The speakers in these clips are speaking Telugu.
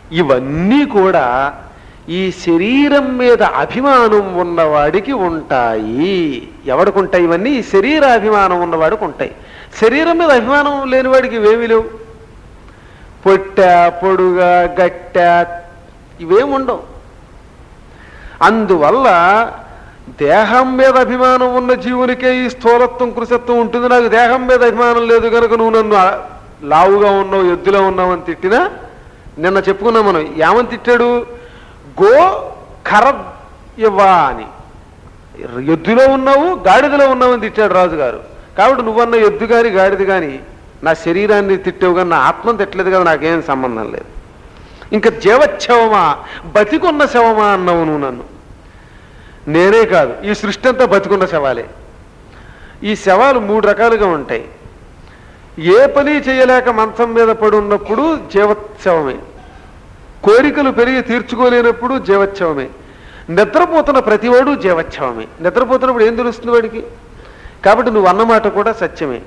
ఇవన్నీ కూడా ఈ శరీరం మీద అభిమానం ఉన్నవాడికి ఉంటాయి ఎవడికి ఉంటాయి ఇవన్నీ ఈ శరీర అభిమానం ఉన్నవాడికి ఉంటాయి శరీరం మీద అభిమానం లేనివాడికి ఇవేమి లేవు పొట్ట పొడుగా గట్ట ఇవేం ఉండవు అందువల్ల దేహం మీద అభిమానం ఉన్న జీవునికే ఈ స్థూలత్వం కృషత్వం ఉంటుంది నాకు దేహం మీద అభిమానం లేదు కనుక నువ్వు నన్ను ఆ- లావుగా ఉన్నావు ఎద్దులో ఉన్నావు అని తిట్టినా నిన్న చెప్పుకున్నాం మనం ఏమని తిట్టాడు గో ఖర ఇవ్వా అని ఎద్దులో ఉన్నావు గాడిదలో ఉన్నావు అని తిట్టాడు రాజుగారు కాబట్టి నువ్వన్న ఎద్దు కానీ గాడిద కానీ నా శరీరాన్ని తిట్టావు కానీ నా ఆత్మను తిట్టలేదు కదా నాకేం సంబంధం లేదు ఇంకా జీవచ్ఛవమా బతికున్న శవమా అన్నావు నువ్వు నన్ను నేనే కాదు ఈ సృష్టి అంతా బతికున్న శవాలే ఈ శవాలు మూడు రకాలుగా ఉంటాయి ఏ పని చేయలేక మంచం మీద పడి ఉన్నప్పుడు జీవోత్సవమే కోరికలు పెరిగి తీర్చుకోలేనప్పుడు జీవోత్సవమే నిద్రపోతున్న ప్రతివాడు జీవోత్సవమే నిద్రపోతున్నప్పుడు ఏం తెలుస్తుంది వాడికి కాబట్టి నువ్వు అన్నమాట కూడా సత్యమే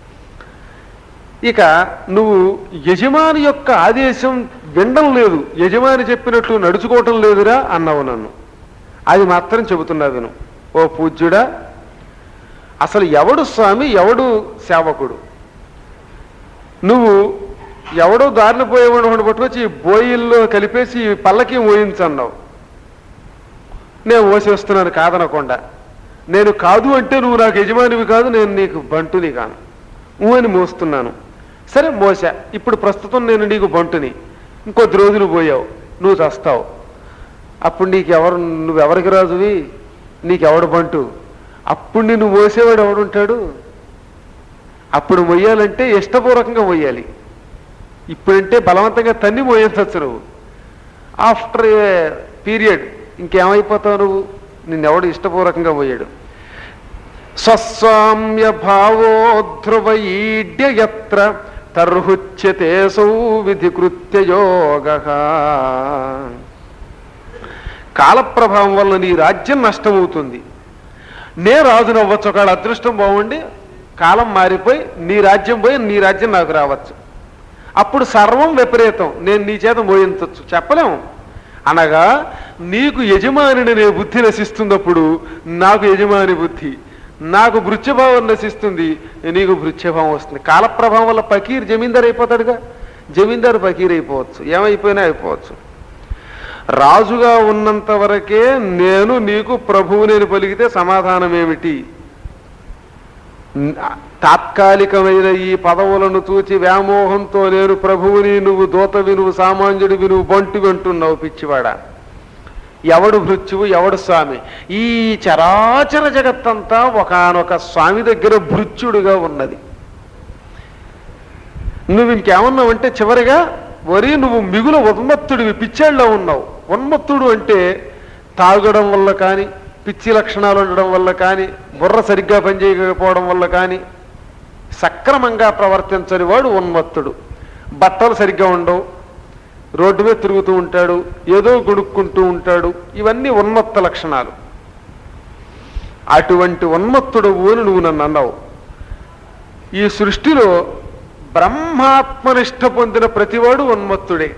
ఇక నువ్వు యజమాని యొక్క ఆదేశం వినడం లేదు యజమాని చెప్పినట్లు నడుచుకోవటం లేదురా అన్నావు నన్ను అది మాత్రం చెబుతున్నా విను ఓ పూజ్యుడా అసలు ఎవడు స్వామి ఎవడు సేవకుడు నువ్వు ఎవడో దారిన పోయేవాడు ఒకడు పట్టుకొచ్చి ఈ బోయిల్లో కలిపేసి ఈ పల్లకి మోయించన్నావు నేను మోసేస్తున్నాను కాదనకుండా నేను కాదు అంటే నువ్వు నాకు యజమానివి కాదు నేను నీకు బంటుని కాను ఊ అని మోస్తున్నాను సరే మోసా ఇప్పుడు ప్రస్తుతం నేను నీకు బంటుని ఇంకొద్ది రోజులు పోయావు నువ్వు చస్తావు అప్పుడు నీకు ఎవరు నువ్వెవరికి రాజువి నీకెవడు బంటు అప్పుడు నిన్ను మోసేవాడు ఎవడుంటాడు అప్పుడు మొయ్యాలంటే ఇష్టపూర్వకంగా మొయ్యాలి ఇప్పుడంటే బలవంతంగా తన్ని మోయించవచ్చు నువ్వు ఆఫ్టర్ ఏ పీరియడ్ ఇంకేమైపోతావు నువ్వు నిన్నెవడు ఇష్టపూర్వకంగా పోయాడు స్వస్వామ్య భావో ధ్రువైడ్య యత్ర తర్హుచ్యతే సౌ విధికృత్య యోగ కాలప్రభావం వల్ల నీ రాజ్యం నష్టమవుతుంది నే రాజును అవ్వచ్చు ఒకవేళ అదృష్టం బాగుండి కాలం మారిపోయి నీ రాజ్యం పోయి నీ రాజ్యం నాకు రావచ్చు అప్పుడు సర్వం విపరీతం నేను నీ చేత మోయించవచ్చు చెప్పలేము అనగా నీకు యజమానిని నే బుద్ధి నశిస్తున్నప్పుడు నాకు యజమాని బుద్ధి నాకు భృత్యభావం నశిస్తుంది నీకు భృత్యభావం వస్తుంది కాలప్రభావం వల్ల పకీర్ జమీందారు అయిపోతాడుగా జమీందారు పకీర్ అయిపోవచ్చు ఏమైపోయినా అయిపోవచ్చు రాజుగా ఉన్నంత వరకే నేను నీకు ప్రభువు నేను పలికితే సమాధానం ఏమిటి తాత్కాలికమైన ఈ పదవులను చూచి వ్యామోహంతో నేను ప్రభువుని నువ్వు దూతవి నువ్వు సామాన్యుడివి నువ్వు బంటు అంటున్నావు పిచ్చివాడా ఎవడు భృత్యువు ఎవడు స్వామి ఈ చరాచర జగత్తంతా ఒకనొక స్వామి దగ్గర భృత్యుడుగా ఉన్నది నువ్వు ఇంకేమన్నావంటే చివరిగా వరి నువ్వు మిగుల ఉన్మత్తుడివి పిచ్చేళ్ళలో ఉన్నావు ఉన్మత్తుడు అంటే తాగడం వల్ల కానీ పిచ్చి లక్షణాలు ఉండడం వల్ల కానీ బుర్ర సరిగ్గా పనిచేయకపోవడం వల్ల కానీ సక్రమంగా ప్రవర్తించని వాడు ఉన్మత్తుడు బట్టలు సరిగ్గా ఉండవు రోడ్డు మీద తిరుగుతూ ఉంటాడు ఏదో గుడుక్కుంటూ ఉంటాడు ఇవన్నీ ఉన్మత్త లక్షణాలు అటువంటి ఉన్మత్తుడు ఊను నువ్వు నన్ను అన్నావు ఈ సృష్టిలో బ్రహ్మాత్మనిష్ట పొందిన ప్రతివాడు ఉన్మత్తుడే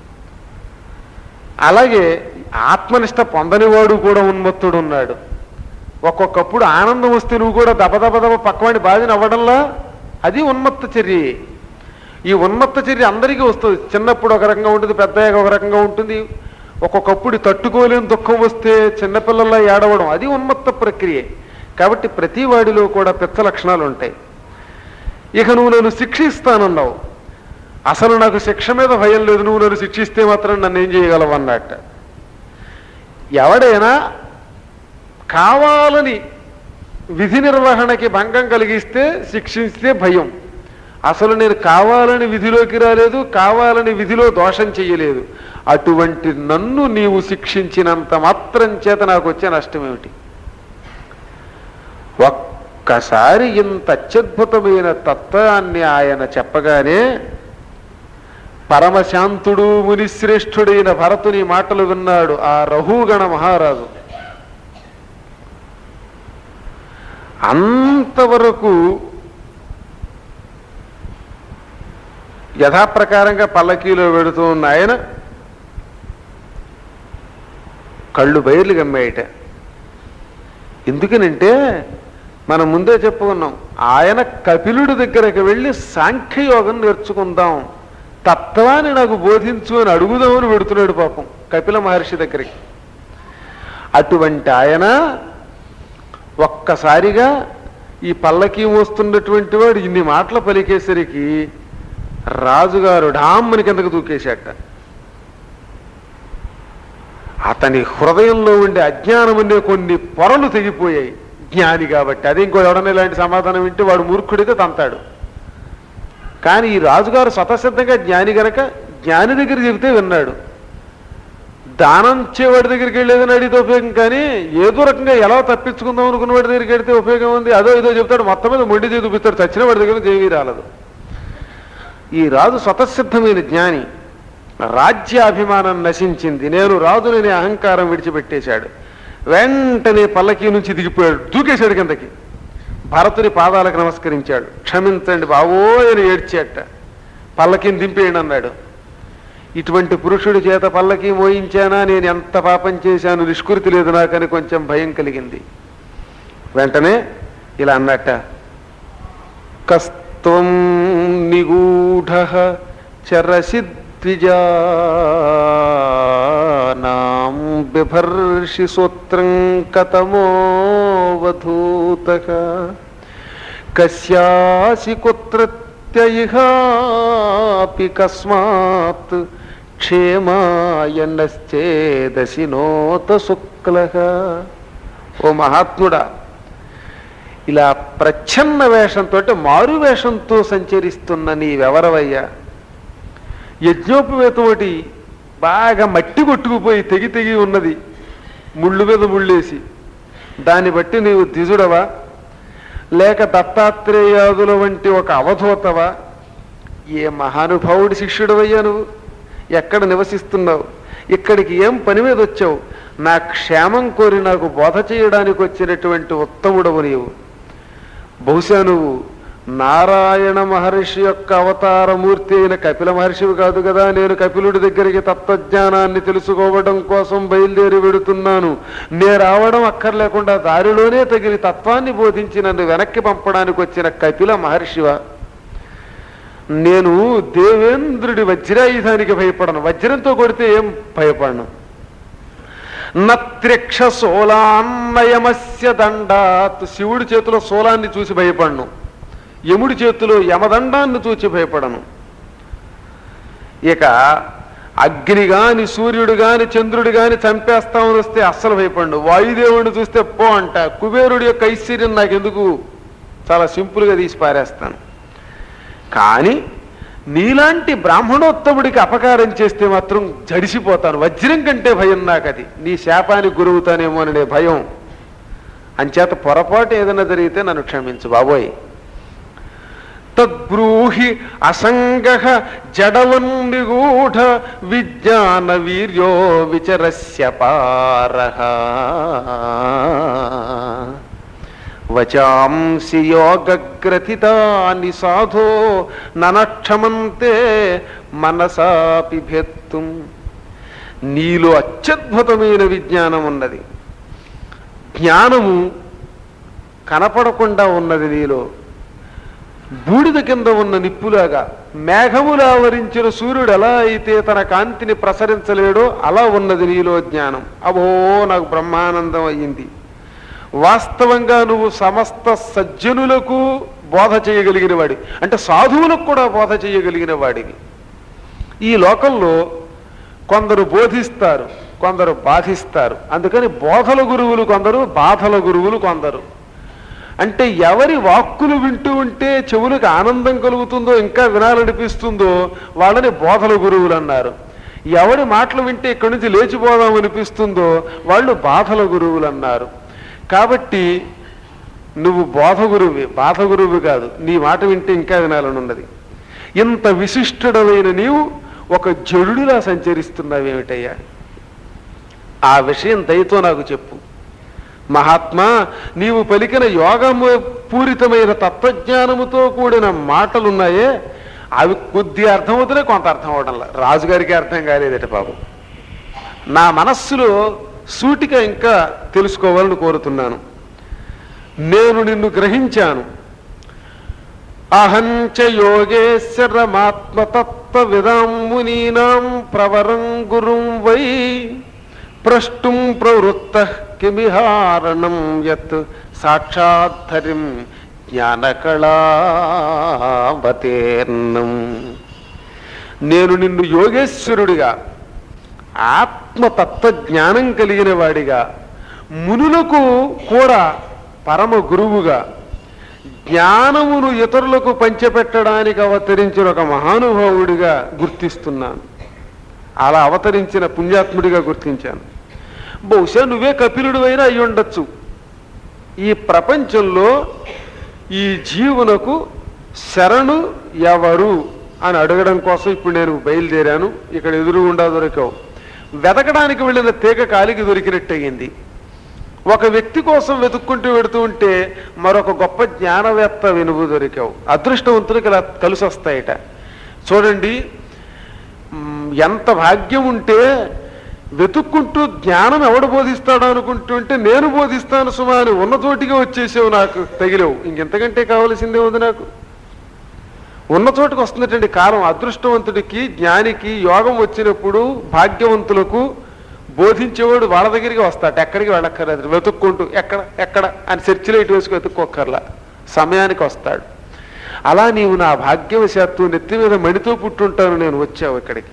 అలాగే ఆత్మనిష్ట పొందనివాడు కూడా ఉన్మత్తుడు ఉన్నాడు ఒక్కొక్కప్పుడు ఆనందం వస్తే నువ్వు కూడా దబదబ దబ పక్కవాడి బాధ నవ్వడంలా అది ఉన్మత్త చర్య ఈ ఉన్మత్త చర్య అందరికీ వస్తుంది చిన్నప్పుడు ఒక రకంగా ఉంటుంది పెద్దయ్యాక ఒక రకంగా ఉంటుంది ఒక్కొక్కప్పుడు తట్టుకోలేని దుఃఖం వస్తే చిన్నపిల్లల్లా ఏడవడం అది ఉన్మత్త ప్రక్రియ కాబట్టి ప్రతి వాడిలో కూడా పెద్ద లక్షణాలు ఉంటాయి ఇక నువ్వు నన్ను శిక్షిస్తానన్నావు అసలు నాకు శిక్ష మీద భయం లేదు నువ్వు నన్ను శిక్షిస్తే మాత్రం నన్ను ఏం చేయగలవు అన్నట్ట ఎవడైనా కావాలని విధి నిర్వహణకి భంగం కలిగిస్తే శిక్షిస్తే భయం అసలు నేను కావాలని విధిలోకి రాలేదు కావాలని విధిలో దోషం చెయ్యలేదు అటువంటి నన్ను నీవు శిక్షించినంత మాత్రం చేత నాకు వచ్చే నష్టం ఏమిటి ఒక్కసారి ఇంత అత్యద్భుతమైన తత్వాన్ని ఆయన చెప్పగానే పరమశాంతుడు మునిశ్రేష్ఠుడైన భరతుని మాటలు విన్నాడు ఆ రహుగణ మహారాజు అంతవరకు యథాప్రకారంగా పల్లకీలో వెడుతూ ఉన్న ఆయన కళ్ళు బయర్లు గమ్మాయట ఎందుకనంటే మనం ముందే చెప్పుకున్నాం ఆయన కపిలుడి దగ్గరకు వెళ్ళి సాంఖ్యయోగం నేర్చుకుందాం తత్వాన్ని నాకు బోధించు అని అడుగుదామని పెడుతున్నాడు పాపం కపిల మహర్షి దగ్గరికి అటువంటి ఆయన ఒక్కసారిగా ఈ పల్లకి మోస్తున్నటువంటి వాడు ఇన్ని మాటలు పలికేసరికి రాజుగారు డామ్మని కిందకు దూకేశాట అతని హృదయంలో ఉండే అజ్ఞానం అనే కొన్ని పొరలు తెగిపోయాయి జ్ఞాని కాబట్టి అదే ఇంకో ఎవడన్నా ఇలాంటి సమాధానం వింటే వాడు మూర్ఖుడితే తంతాడు కానీ ఈ రాజుగారు స్వతసిద్ధంగా జ్ఞాని గనక జ్ఞాని దగ్గర చెబితే విన్నాడు దానం ఇచ్చేవాడి దగ్గరికి వెళ్ళేదని అడిగితే ఉపయోగం కానీ ఏదో రకంగా ఎలా తప్పించుకుందాం అనుకున్న వాడి దగ్గరికి వెడితే ఉపయోగం ఉంది అదో ఏదో చెప్తాడు మొత్తం మీద మొండి చేసి చూపిస్తాడు చచ్చిన వాడి దగ్గర నుంచి ఏమీ రాలదు ఈ రాజు స్వతసిద్ధమైన జ్ఞాని రాజ్యాభిమానం నశించింది నేను రాజుననే అహంకారం విడిచిపెట్టేశాడు వెంటనే పల్లకి నుంచి దిగిపోయాడు దూకేశాడు కిందకి భరతుని పాదాలకు నమస్కరించాడు క్షమించండి బావో అని ఏడ్చేట పల్లకిని దింపేయండి అన్నాడు ఇటువంటి పురుషుడి చేత పల్లకి మోయించానా నేను ఎంత పాపం చేశాను నిష్కృతి లేదు నాకని కొంచెం భయం కలిగింది వెంటనే ఇలా అన్నట్ట కస్త్వం నిగూఢ చరసిద్విజానాం బిభర్షి సూత్రం కతమో వధూతక కస్యాసి కుత్రత్యయిహాపి కస్మాత్ క్షేమాయ నశ్చేదసి నోత శుక్ల ఓ మహాత్ముడా ఇలా ప్రచ్ఛన్న వేషంతో అంటే మారు వేషంతో సంచరిస్తున్న నీవెవరవయ్యా యజ్ఞోపవేతమటి బాగా మట్టి కొట్టుకుపోయి తెగి తెగి ఉన్నది ముళ్ళు మీద ముళ్ళేసి దాన్ని బట్టి నీవు ద్విజుడవా లేక దత్తాత్రేయాదుల వంటి ఒక అవధూతవా ఏ మహానుభావుడి శిష్యుడవయ్యా నువ్వు ఎక్కడ నివసిస్తున్నావు ఇక్కడికి ఏం పని మీద వచ్చావు నా క్షేమం కోరి నాకు బోధ చేయడానికి వచ్చినటువంటి ఉత్తముడవు నీవు బహుశా నువ్వు నారాయణ మహర్షి యొక్క అవతారమూర్తి అయిన కపిల మహర్షివి కాదు కదా నేను కపిలుడి దగ్గరికి తత్వజ్ఞానాన్ని తెలుసుకోవడం కోసం బయలుదేరి వెడుతున్నాను నే రావడం అక్కర్లేకుండా దారిలోనే తగిలి తత్వాన్ని బోధించి నన్ను వెనక్కి పంపడానికి వచ్చిన కపిల మహర్షివా నేను దేవేంద్రుడి వజ్రాయుధానికి భయపడను వజ్రంతో కొడితే ఏం భయపడను నత్రిక్ష సోలాన్నయమస్య దండాత్ శివుడి చేతిలో సోలాన్ని చూసి భయపడను యముడి చేతిలో యమదండాన్ని చూసి భయపడను ఇక అగ్ని గాని సూర్యుడు గాని చంద్రుడు గాని చంపేస్తామని వస్తే అస్సలు భయపడను వాయుదేవుడిని చూస్తే పో అంట కుబేరుడి యొక్క ఐశ్వర్యం నాకెందుకు చాలా సింపుల్గా తీసి పారేస్తాను కానీ నీలాంటి బ్రాహ్మణోత్తముడికి అపకారం చేస్తే మాత్రం జడిసిపోతాను వజ్రం కంటే భయం నాకు అది నీ శాపానికి గురవుతానేమో అనే భయం అంచేత పొరపాటు ఏదైనా జరిగితే నన్ను క్షమించు బాబోయ్ తద్బ్రూహి అసంగ జడవన్నిగూఢ విజ్ఞాన వీర్యో విచరస్య పారః వచాంసి యోగగ్రథితాని సాధో ననక్షమంతే మనసాపి భేత్తుం నీలో అత్యద్భుతమైన విజ్ఞానం ఉన్నది జ్ఞానము కనపడకుండా ఉన్నది నీలో బూడిద కింద ఉన్న నిప్పులాగా మేఘములా ఆవరించిన సూర్యుడు ఎలా అయితే తన కాంతిని ప్రసరించలేడో అలా ఉన్నది నీలో జ్ఞానం అబో నాకు బ్రహ్మానందం అయ్యింది వాస్తవంగా నువ్వు సమస్త సజ్జనులకు బోధ చేయగలిగిన వాడి అంటే సాధువులకు కూడా బోధ చేయగలిగిన వాడివి ఈ లోకంలో కొందరు బోధిస్తారు కొందరు బాధిస్తారు అందుకని బోధల గురువులు కొందరు బాధల గురువులు కొందరు అంటే ఎవరి వాక్కులు వింటూ ఉంటే చెవులకు ఆనందం కలుగుతుందో ఇంకా వినాలనిపిస్తుందో వాళ్ళని బోధల గురువులు అన్నారు ఎవరి మాటలు వింటే ఇక్కడి నుంచి లేచిపోదాం అనిపిస్తుందో వాళ్ళు బాధల గురువులు అన్నారు కాబట్టి నువ్వు బోధ గురువి బాధ గురువు కాదు నీ మాట వింటే ఇంకా వినాలని ఉన్నది ఇంత విశిష్టుడమైన నీవు ఒక జడుడిలా సంచరిస్తున్నావేమిటయ్యా ఆ విషయం దయతో నాకు చెప్పు మహాత్మా నీవు పలికిన యోగము పూరితమైన తత్వజ్ఞానముతో కూడిన మాటలున్నాయే అవి కొద్దిగా అర్థమవుతున్నాయి కొంత అర్థం అవడంలా రాజుగారికి అర్థం కాలేదట పాపం నా మనస్సులో సూటిగా ఇంకా తెలుసుకోవాలని కోరుతున్నాను నేను నిన్ను గ్రహించాను అహంచ యోగేశ్వరమాత్మతత్వ విదాం మునీనాం ప్రవరం గురుం వై ప్రష్టుం ప్రవృత్త కిమిహారణం యత్ సాక్షాద్ధరిం జ్ఞానకళావతీర్ణం నేను నిన్ను యోగేశ్వరుడిగా ఆత్మతత్వ జ్ఞానం కలిగిన వాడిగా మునులకు కూడా పరమ గురువుగా జ్ఞానమును ఇతరులకు పంచిపెట్టడానికి అవతరించిన ఒక మహానుభావుడిగా గుర్తిస్తున్నాను అలా అవతరించిన పుణ్యాత్ముడిగా గుర్తించాను బహుశా నువ్వే కపిలుడు అయినా అయి ఉండొచ్చు ఈ ప్రపంచంలో ఈ జీవునకు శరణు ఎవరు అని అడగడం కోసం ఇప్పుడు నేను బయలుదేరాను ఇక్కడ ఎదురుగుండా దొరికావు వెతకడానికి వెళ్ళిన తీగ కాలికి దొరికినట్టయింది ఒక వ్యక్తి కోసం వెతుక్కుంటూ వెడుతూ ఉంటే మరొక గొప్ప జ్ఞానవేత్త వెనుగు దొరికావు అదృష్టవంతులకు ఇలా కలిసి వస్తాయట చూడండి మ్, ఎంత భాగ్యం ఉంటే వెతుక్కుంటూ జ్ఞానం ఎవడు బోధిస్తాడు అనుకుంటుంటే నేను బోధిస్తాను సుమా అని ఉన్న చోటిగా వచ్చేసావు నాకు తగిలేవు ఇంకెంతకంటే కావలసిందే ఉంది నాకు ఉన్న చోటుకు వస్తున్నటువంటి కాలం అదృష్టవంతుడికి జ్ఞానికి యోగం వచ్చినప్పుడు భాగ్యవంతులకు బోధించేవాడు వాళ్ళ దగ్గరికి వస్తాడు ఎక్కడికి వెళ్ళక్కర్లేదు వెతుక్కుంటూ ఎక్కడ ఎక్కడ అని సెర్చ్ లైట్ వేసుకు వెతుక్కోక్కర్లా సమయానికి వస్తాడు అలా నీవు నా భాగ్యవశాత్తు నెత్తి మీద మణితో పుట్టుంటాను నేను వచ్చావు ఇక్కడికి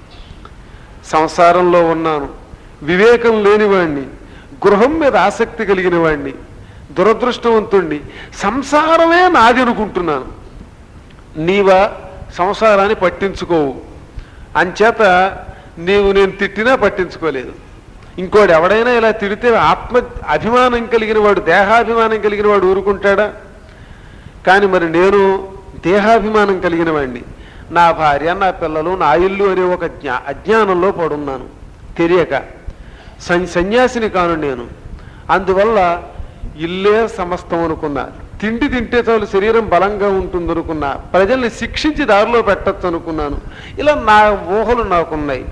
సంసారంలో ఉన్నాను వివేకం లేనివాణ్ణి గృహం మీద ఆసక్తి కలిగిన వాణ్ణి దురదృష్టవంతుణ్ణి సంసారమే నాది అనుకుంటున్నాను నీవా సంసారాన్ని పట్టించుకోవు అంచేత నీవు నేను తిట్టినా పట్టించుకోలేదు ఇంకోటి ఎవడైనా ఇలా తిడితే ఆత్మ అభిమానం కలిగిన వాడు దేహాభిమానం కలిగిన వాడు ఊరుకుంటాడా కానీ మరి నేను దేహాభిమానం కలిగిన వాడిని నా భార్య నా పిల్లలు నా ఇల్లు అనే ఒక జ్ఞా అజ్ఞానంలో పడున్నాను తెలియక సన్ సన్యాసిని కాను నేను అందువల్ల ఇల్లే సమస్తం అనుకున్నా తిండి తింటే చాలు శరీరం బలంగా ఉంటుంది అనుకున్నా ప్రజల్ని శిక్షించి దారిలో పెట్టచ్చు అనుకున్నాను ఇలా నా ఊహలు నాకున్నాయి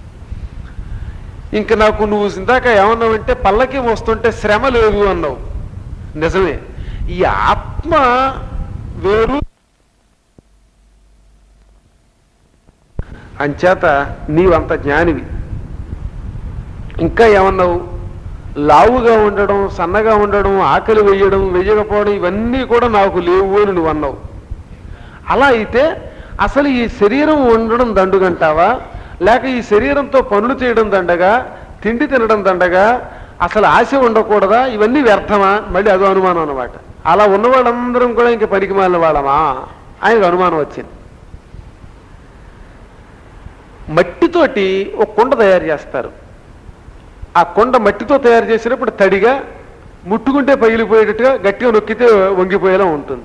ఇంక నాకు నువ్వు ఇందాక ఏమన్నావంటే పల్లకి వస్తుంటే శ్రమ లేదు అన్నావు నిజమే ఈ ఆత్మ వేరు అంచేత నీవంత జ్ఞానివి ఇంకా ఏమన్నావు లావుగా ఉండడం సన్నగా ఉండడం ఆకలి వేయడం వేయకపోవడం ఇవన్నీ కూడా నాకు లేవు అని నువ్వు అన్నావు అలా అయితే అసలు ఈ శరీరం ఉండడం దండుగంటావా లేక ఈ శరీరంతో పనులు చేయడం దండగా తిండి తినడం దండగా అసలు ఆశ ఉండకూడదా ఇవన్నీ వ్యర్థమా మళ్ళీ అదో అనుమానం అన్నమాట అలా ఉన్న వాళ్ళందరం కూడా ఇంక పనికి మాలిన వాళ్ళమా ఆయనకు అనుమానం వచ్చింది మట్టితోటి ఒక కుండ తయారు చేస్తారు ఆ కొండ మట్టితో తయారు చేసినప్పుడు తడిగా ముట్టుకుంటే పగిలిపోయేటట్టుగా గట్టిగా నొక్కితే వంగిపోయేలా ఉంటుంది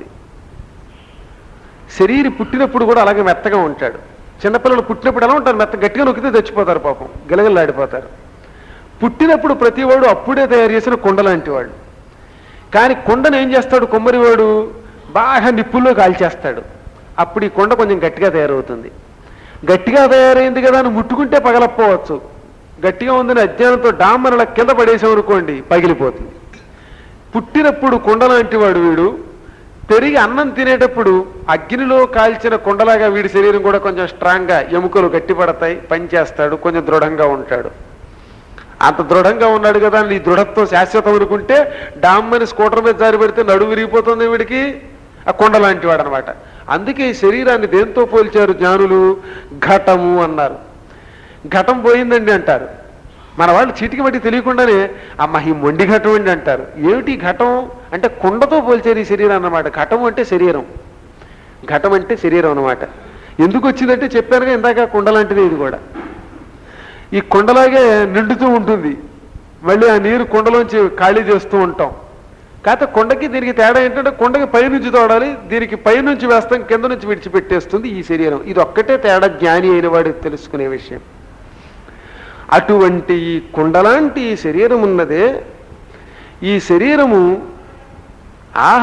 శరీరం పుట్టినప్పుడు కూడా అలాగే మెత్తగా ఉంటాడు చిన్నపిల్లలు పుట్టినప్పుడు ఎలా ఉంటారు మెత్త గట్టిగా నొక్కితే చచ్చిపోతారు పాపం గిలగిలాడిపోతారు పుట్టినప్పుడు ప్రతివాడు అప్పుడే తయారు చేసిన కొండ లాంటి వాడు కానీ కొండను ఏం చేస్తాడు కొమ్మరివాడు బాగా నిప్పుల్లో కాల్చేస్తాడు అప్పుడు ఈ కొండ కొంచెం గట్టిగా తయారవుతుంది గట్టిగా తయారైంది కదా అని ముట్టుకుంటే పగలపోవచ్చు గట్టిగా ఉందని అజ్ఞానంతో డామ్మనల కింద పడేసామనుకోండి పగిలిపోతుంది పుట్టినప్పుడు కొండ లాంటి వాడు వీడు పెరిగి అన్నం తినేటప్పుడు అగ్నిలో కాల్చిన కొండలాగా వీడి శరీరం కూడా కొంచెం స్ట్రాంగ్గా ఎముకలు గట్టిపడతాయి పనిచేస్తాడు కొంచెం దృఢంగా ఉంటాడు అంత దృఢంగా ఉన్నాడు కదా నీ దృఢత్వం శాశ్వతం అనుకుంటే డామ్మని స్కూటర్ మీద జారి పెడితే నడువు విరిగిపోతుంది వీడికి ఆ కొండ లాంటి వాడు అనమాట అందుకే ఈ శరీరాన్ని దేంతో పోల్చారు జ్ఞానులు ఘటము అన్నారు ఘటం పోయిందండి అంటారు మన వాళ్ళు చీటికి బట్టి తెలియకుండానే అమ్మ ఈ మొండి ఘటం అండి అంటారు ఏమిటి ఈ ఘటం అంటే కుండతో పోల్చారు ఈ శరీరం అన్నమాట ఘటం అంటే శరీరం ఘటం అంటే శరీరం అన్నమాట ఎందుకు వచ్చిందంటే చెప్పానుగా ఇందాక కుండ లాంటిది ఇది కూడా ఈ కుండలాగే నిండుతూ ఉంటుంది మళ్ళీ ఆ నీరు కుండలోంచి ఖాళీ చేస్తూ ఉంటాం కాకపోతే కొండకి దీనికి తేడా ఏంటంటే కొండకి పైనుంచి తోడాలి దీనికి పైనుంచి వేస్తాం కింద నుంచి విడిచిపెట్టేస్తుంది ఈ శరీరం ఇది ఒక్కటే తేడా జ్ఞాని అయిన వాడికి తెలుసుకునే విషయం అటువంటి ఈ కుండలాంటి ఈ శరీరం ఉన్నదే ఈ శరీరము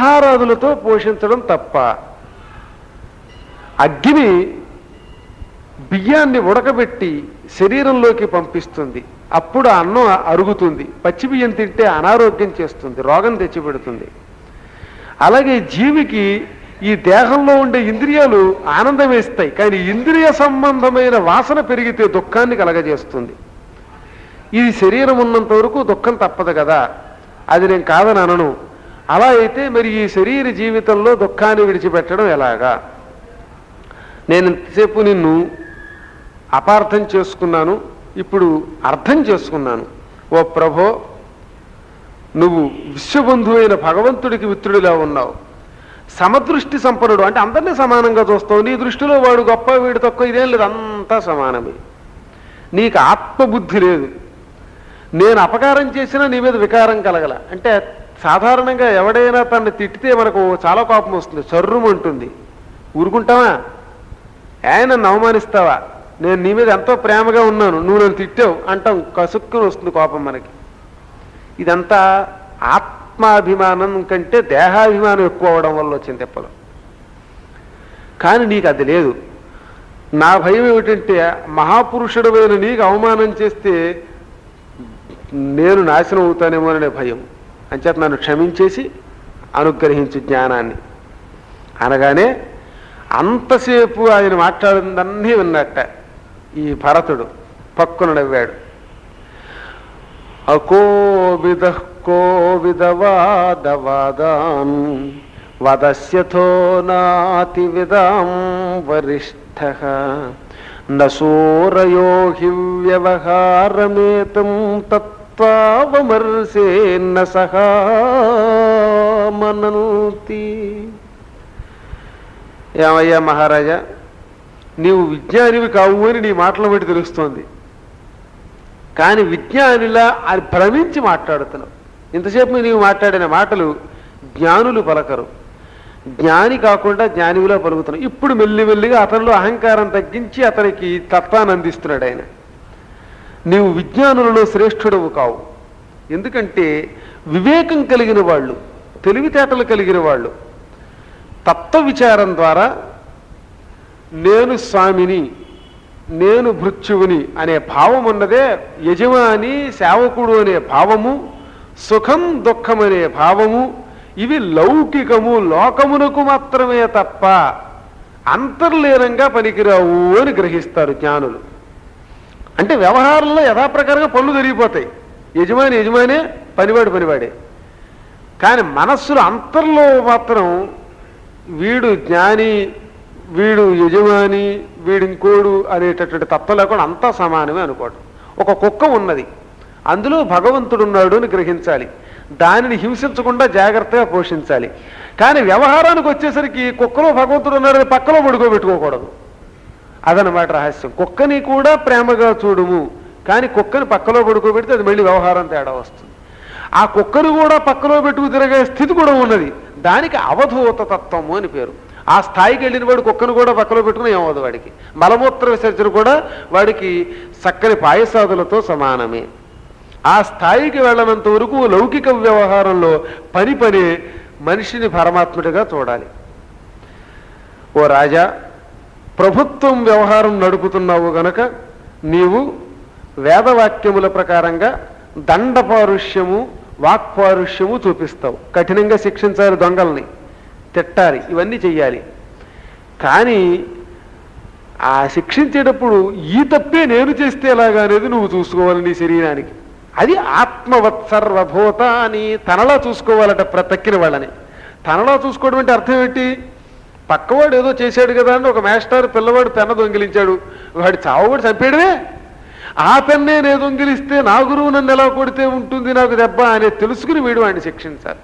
ఆహారాదులతో పోషించడం తప్ప అగ్ని బియ్యాన్ని ఉడకబెట్టి శరీరంలోకి పంపిస్తుంది అప్పుడు ఆ అన్నం అరుగుతుంది పచ్చి బియ్యం తింటే అనారోగ్యం చేస్తుంది రోగం తెచ్చిపెడుతుంది అలాగే జీవికి ఈ దేహంలో ఉండే ఇంద్రియాలు ఆనందం వేస్తాయి కానీ ఇంద్రియ సంబంధమైన వాసన పెరిగితే దుఃఖాన్ని కలగజేస్తుంది ఇది శరీరం ఉన్నంత వరకు దుఃఖం తప్పదు కదా అది నేను కాదని అనను అలా అయితే మరి ఈ శరీర జీవితంలో దుఃఖాన్ని విడిచిపెట్టడం ఎలాగా నేను ఇంతసేపు నిన్ను అపార్థం చేసుకున్నాను ఇప్పుడు అర్థం చేసుకున్నాను ఓ ప్రభో నువ్వు విశ్వబంధువైన భగవంతుడికి మిత్రుడిలా ఉన్నావు సమదృష్టి సంపన్నుడు అంటే అందరినీ సమానంగా చూస్తావు నీ దృష్టిలో వాడు గొప్ప వీడు తక్కువ ఇదేం లేదు అంతా సమానమే నీకు ఆత్మబుద్ధి లేదు నేను అపకారం చేసినా నీ మీద వికారం కలగల అంటే సాధారణంగా ఎవడైనా తనని తిట్టితే మనకు చాలా కోపం వస్తుంది చర్రుమంటుంది ఊరుకుంటావా ఆయన నన్ను అవమానిస్తావా నేను నీ మీద ఎంతో ప్రేమగా ఉన్నాను నువ్వు నన్ను తిట్టావు అంటాం కసుక్కుని వస్తుంది కోపం మనకి ఇదంతా ఆత్మాభిమానం కంటే దేహాభిమానం ఎక్కువ అవడం వల్ల వచ్చింది తెప్పలు కానీ నీకు అది లేదు నా భయం ఏమిటంటే మహాపురుషుడమైన నీకు అవమానం చేస్తే నేను నాశనం అవుతానేమో అనే భయం అంచేత నన్ను క్షమించేసి అనుగ్రహించు జ్ఞానాన్ని అనగానే అంతసేపు ఆయన మాట్లాడిందన్నీ విన్నట్ట ఈ భరతుడు పక్కున నవ్వాడు అకోవిద కోవిదవాదవాదాన్ వదస్యథో నాతి విదాం వరిష్ఠ నూరయో హి వ్యవహారమేతం తత్వావమర్శేన్న సహా మనూతి ఏమయ్యా మహారాజా నీవు విజ్ఞానివి కావు అని నీ మాటల బట్టి తెలుస్తోంది కానీ విజ్ఞానిలా అది భ్రమించి మాట్లాడుతున్నావు ఇంతసేపు నీవు మాట్లాడిన మాటలు జ్ఞానులు పలకరు జ్ఞాని కాకుండా జ్ఞానివిలా పలుకుతున్నావు ఇప్పుడు మెల్లిమెల్లిగా అతనిలో అహంకారం తగ్గించి అతనికి తత్వాన్ని అందిస్తున్నాడు ఆయన నీవు విజ్ఞానులలో శ్రేష్ఠుడవు కావు ఎందుకంటే వివేకం కలిగిన వాళ్ళు తెలివితేటలు కలిగిన వాళ్ళు తత్వ విచారం ద్వారా నేను స్వామిని నేను భృత్యువుని అనే భావం ఉన్నదే యజమాని సేవకుడు అనే భావము సుఖం దుఃఖం అనే భావము ఇవి లౌకికము లోకమునకు మాత్రమే తప్ప అంతర్లీనంగా పనికిరావు అని గ్రహిస్తారు జ్ఞానులు అంటే వ్యవహారంలో యథాప్రకారంగా పనులు జరిగిపోతాయి యజమాని యజమానే పనివాడు పనివాడే కానీ మనస్సులో అంతర్లో మాత్రం వీడు జ్ఞాని వీడు యజమాని వీడు ఇంకోడు అనేటటువంటి తత్వం లేకుండా అంతా సమానమే అనుకోవడం ఒక కుక్క ఉన్నది అందులో భగవంతుడు ఉన్నాడు అని గ్రహించాలి దానిని హింసించకుండా జాగ్రత్తగా పోషించాలి కానీ వ్యవహారానికి వచ్చేసరికి కుక్కలో భగవంతుడు ఉన్నాడని పక్కలో పడుకోబెట్టుకోకూడదు అదనమాట రహస్యం కుక్కని కూడా ప్రేమగా చూడుము కానీ కుక్కని పక్కలో పడుకోబెడితే అది మళ్ళీ వ్యవహారం తేడా వస్తుంది ఆ కుక్కను కూడా పక్కలో పెట్టుకు తిరగే స్థితి కూడా ఉన్నది దానికి అవధూత తత్వము అని పేరు ఆ స్థాయికి వెళ్ళిన వాడు కుక్కను కూడా పక్కలో పెట్టుకుని ఏమవుదు వాడికి మలమూత్ర విసర్జన కూడా వాడికి చక్కని పాయసాదులతో సమానమే ఆ స్థాయికి వెళ్ళనంత వరకు లౌకిక వ్యవహారంలో పని పని మనిషిని పరమాత్ముడిగా చూడాలి ఓ రాజా ప్రభుత్వం వ్యవహారం నడుపుతున్నావు గనక నీవు వేదవాక్యముల ప్రకారంగా దండపారుష్యము వాక్పారుష్యము చూపిస్తావు కఠినంగా శిక్షించాలి దొంగల్ని తిట్టాలి ఇవన్నీ చెయ్యాలి కానీ ఆ శిక్షించేటప్పుడు ఈ తప్పే నేను చేస్తే ఎలాగా అనేది నువ్వు చూసుకోవాలి నీ శరీరానికి అది ఆత్మవత్ సర్వభూత అని తనలా చూసుకోవాలట ప్ర- తక్కిన వాళ్ళని తనలా చూసుకోవడం అంటే అర్థం ఏంటి పక్కవాడు ఏదో చేశాడు కదా అని ఒక మాస్టర్ పిల్లవాడు పెన్న దొంగిలించాడు వాడి చావుడు చంపేయడమే ఆ పెన్నే నేను దొంగిలిస్తే నా గురువు నన్ను ఎలా కొడితే ఉంటుంది నాకు దెబ్బ అనేది తెలుసుకుని వీడు వాడిని శిక్షించాలి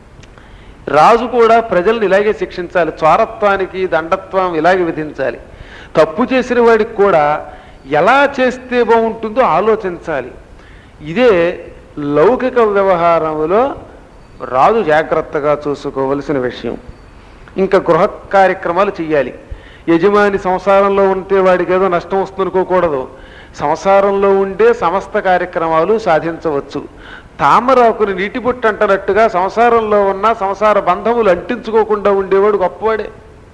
రాజు కూడా ప్రజల్ని ఇలాగే శిక్షించాలి చోరత్వానికి దండత్వం ఇలాగే విధించాలి తప్పు చేసిన వాడికి కూడా ఎలా చేస్తే బాగుంటుందో ఆలోచించాలి ఇదే లౌకిక వ్యవహారంలో రాజు జాగ్రత్తగా చూసుకోవలసిన విషయం ఇంకా గృహ కార్యక్రమాలు చెయ్యాలి యజమాని సంసారంలో ఉంటే వాడికి ఏదో నష్టం వస్తుందనుకోకూడదు సంసారంలో ఉండే సమస్త కార్యక్రమాలు సాధించవచ్చు తామరాకుని నీటి బొట్టు అంటనట్టుగా సంసారంలో ఉన్న సంసార బంధములు అంటించుకోకుండా ఉండేవాడు గొప్పవాడే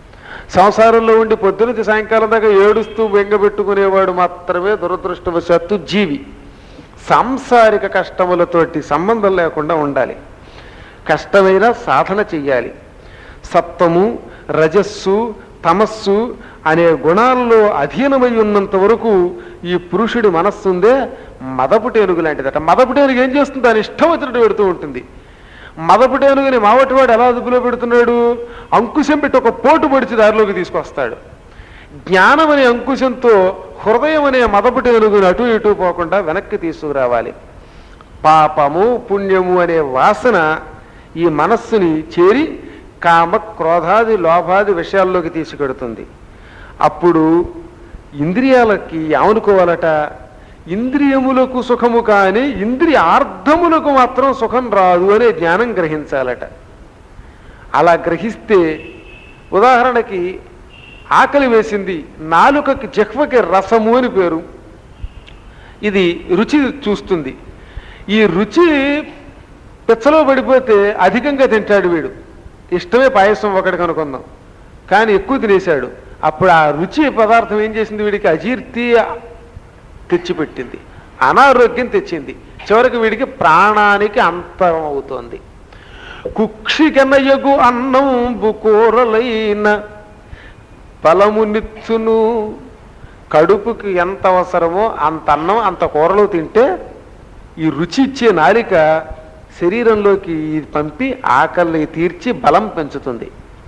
సంసారంలో ఉండి పొద్దునుంచి సాయంకాలం దాకా ఏడుస్తూ బెంగపెట్టుకునేవాడు మాత్రమే దురదృష్టవశాత్తు జీవి సాంసారిక కష్టములతోటి సంబంధం లేకుండా ఉండాలి కష్టమైన సాధన చెయ్యాలి సత్వము రజస్సు తమస్సు అనే గుణాల్లో అధీనమై ఉన్నంత వరకు ఈ పురుషుడి మనస్సుందే మదపుటేనుగు లాంటిదట మదపుటేనుగు ఏం చేస్తుంది దాని ఇష్టం వచ్చినట్టు పెడుతూ ఉంటుంది మదపుటేనుగుని మావటివాడు ఎలా అదుపులో పెడుతున్నాడు అంకుశం పెట్టి ఒక పోటు పొడిచి దారిలోకి తీసుకొస్తాడు జ్ఞానం అనే అంకుశంతో హృదయం అనే మదపుటేనుగుని అటు ఇటు పోకుండా వెనక్కి తీసుకురావాలి పాపము పుణ్యము అనే వాసన ఈ మనస్సుని చేరి కామ క్రోధాది లోభాది విషయాల్లోకి తీసుకెడుతుంది అప్పుడు ఇంద్రియాలకి ఏమనుకోవాలట ఇంద్రియములకు సుఖము కానీ ఇంద్రియ ఆర్ధములకు మాత్రం సుఖం రాదు అనే జ్ఞానం గ్రహించాలట అలా గ్రహిస్తే ఉదాహరణకి ఆకలి వేసింది నాలుకకి జహ్వకి రసము అని పేరు ఇది రుచి చూస్తుంది ఈ రుచి పిచ్చలో పడిపోతే అధికంగా తింటాడు వీడు ఇష్టమే పాయసం ఒకటి కనుకుందాం కానీ ఎక్కువ తినేశాడు అప్పుడు ఆ రుచి పదార్థం ఏం చేసింది వీడికి అజీర్తి తెచ్చిపెట్టింది అనారోగ్యం తెచ్చింది చివరికి వీడికి ప్రాణానికి అంతరం అవుతోంది కుక్షికనయగు అన్నంబు కూరలైన ఫలమునిచ్చును కడుపుకి ఎంత అవసరమో అంత అన్నం అంత కూరలు తింటే ఈ రుచి ఇచ్చే నాలిక శరీరంలోకి ఇది పంపి ఆకలిని తీర్చి బలం పెంచుతుంది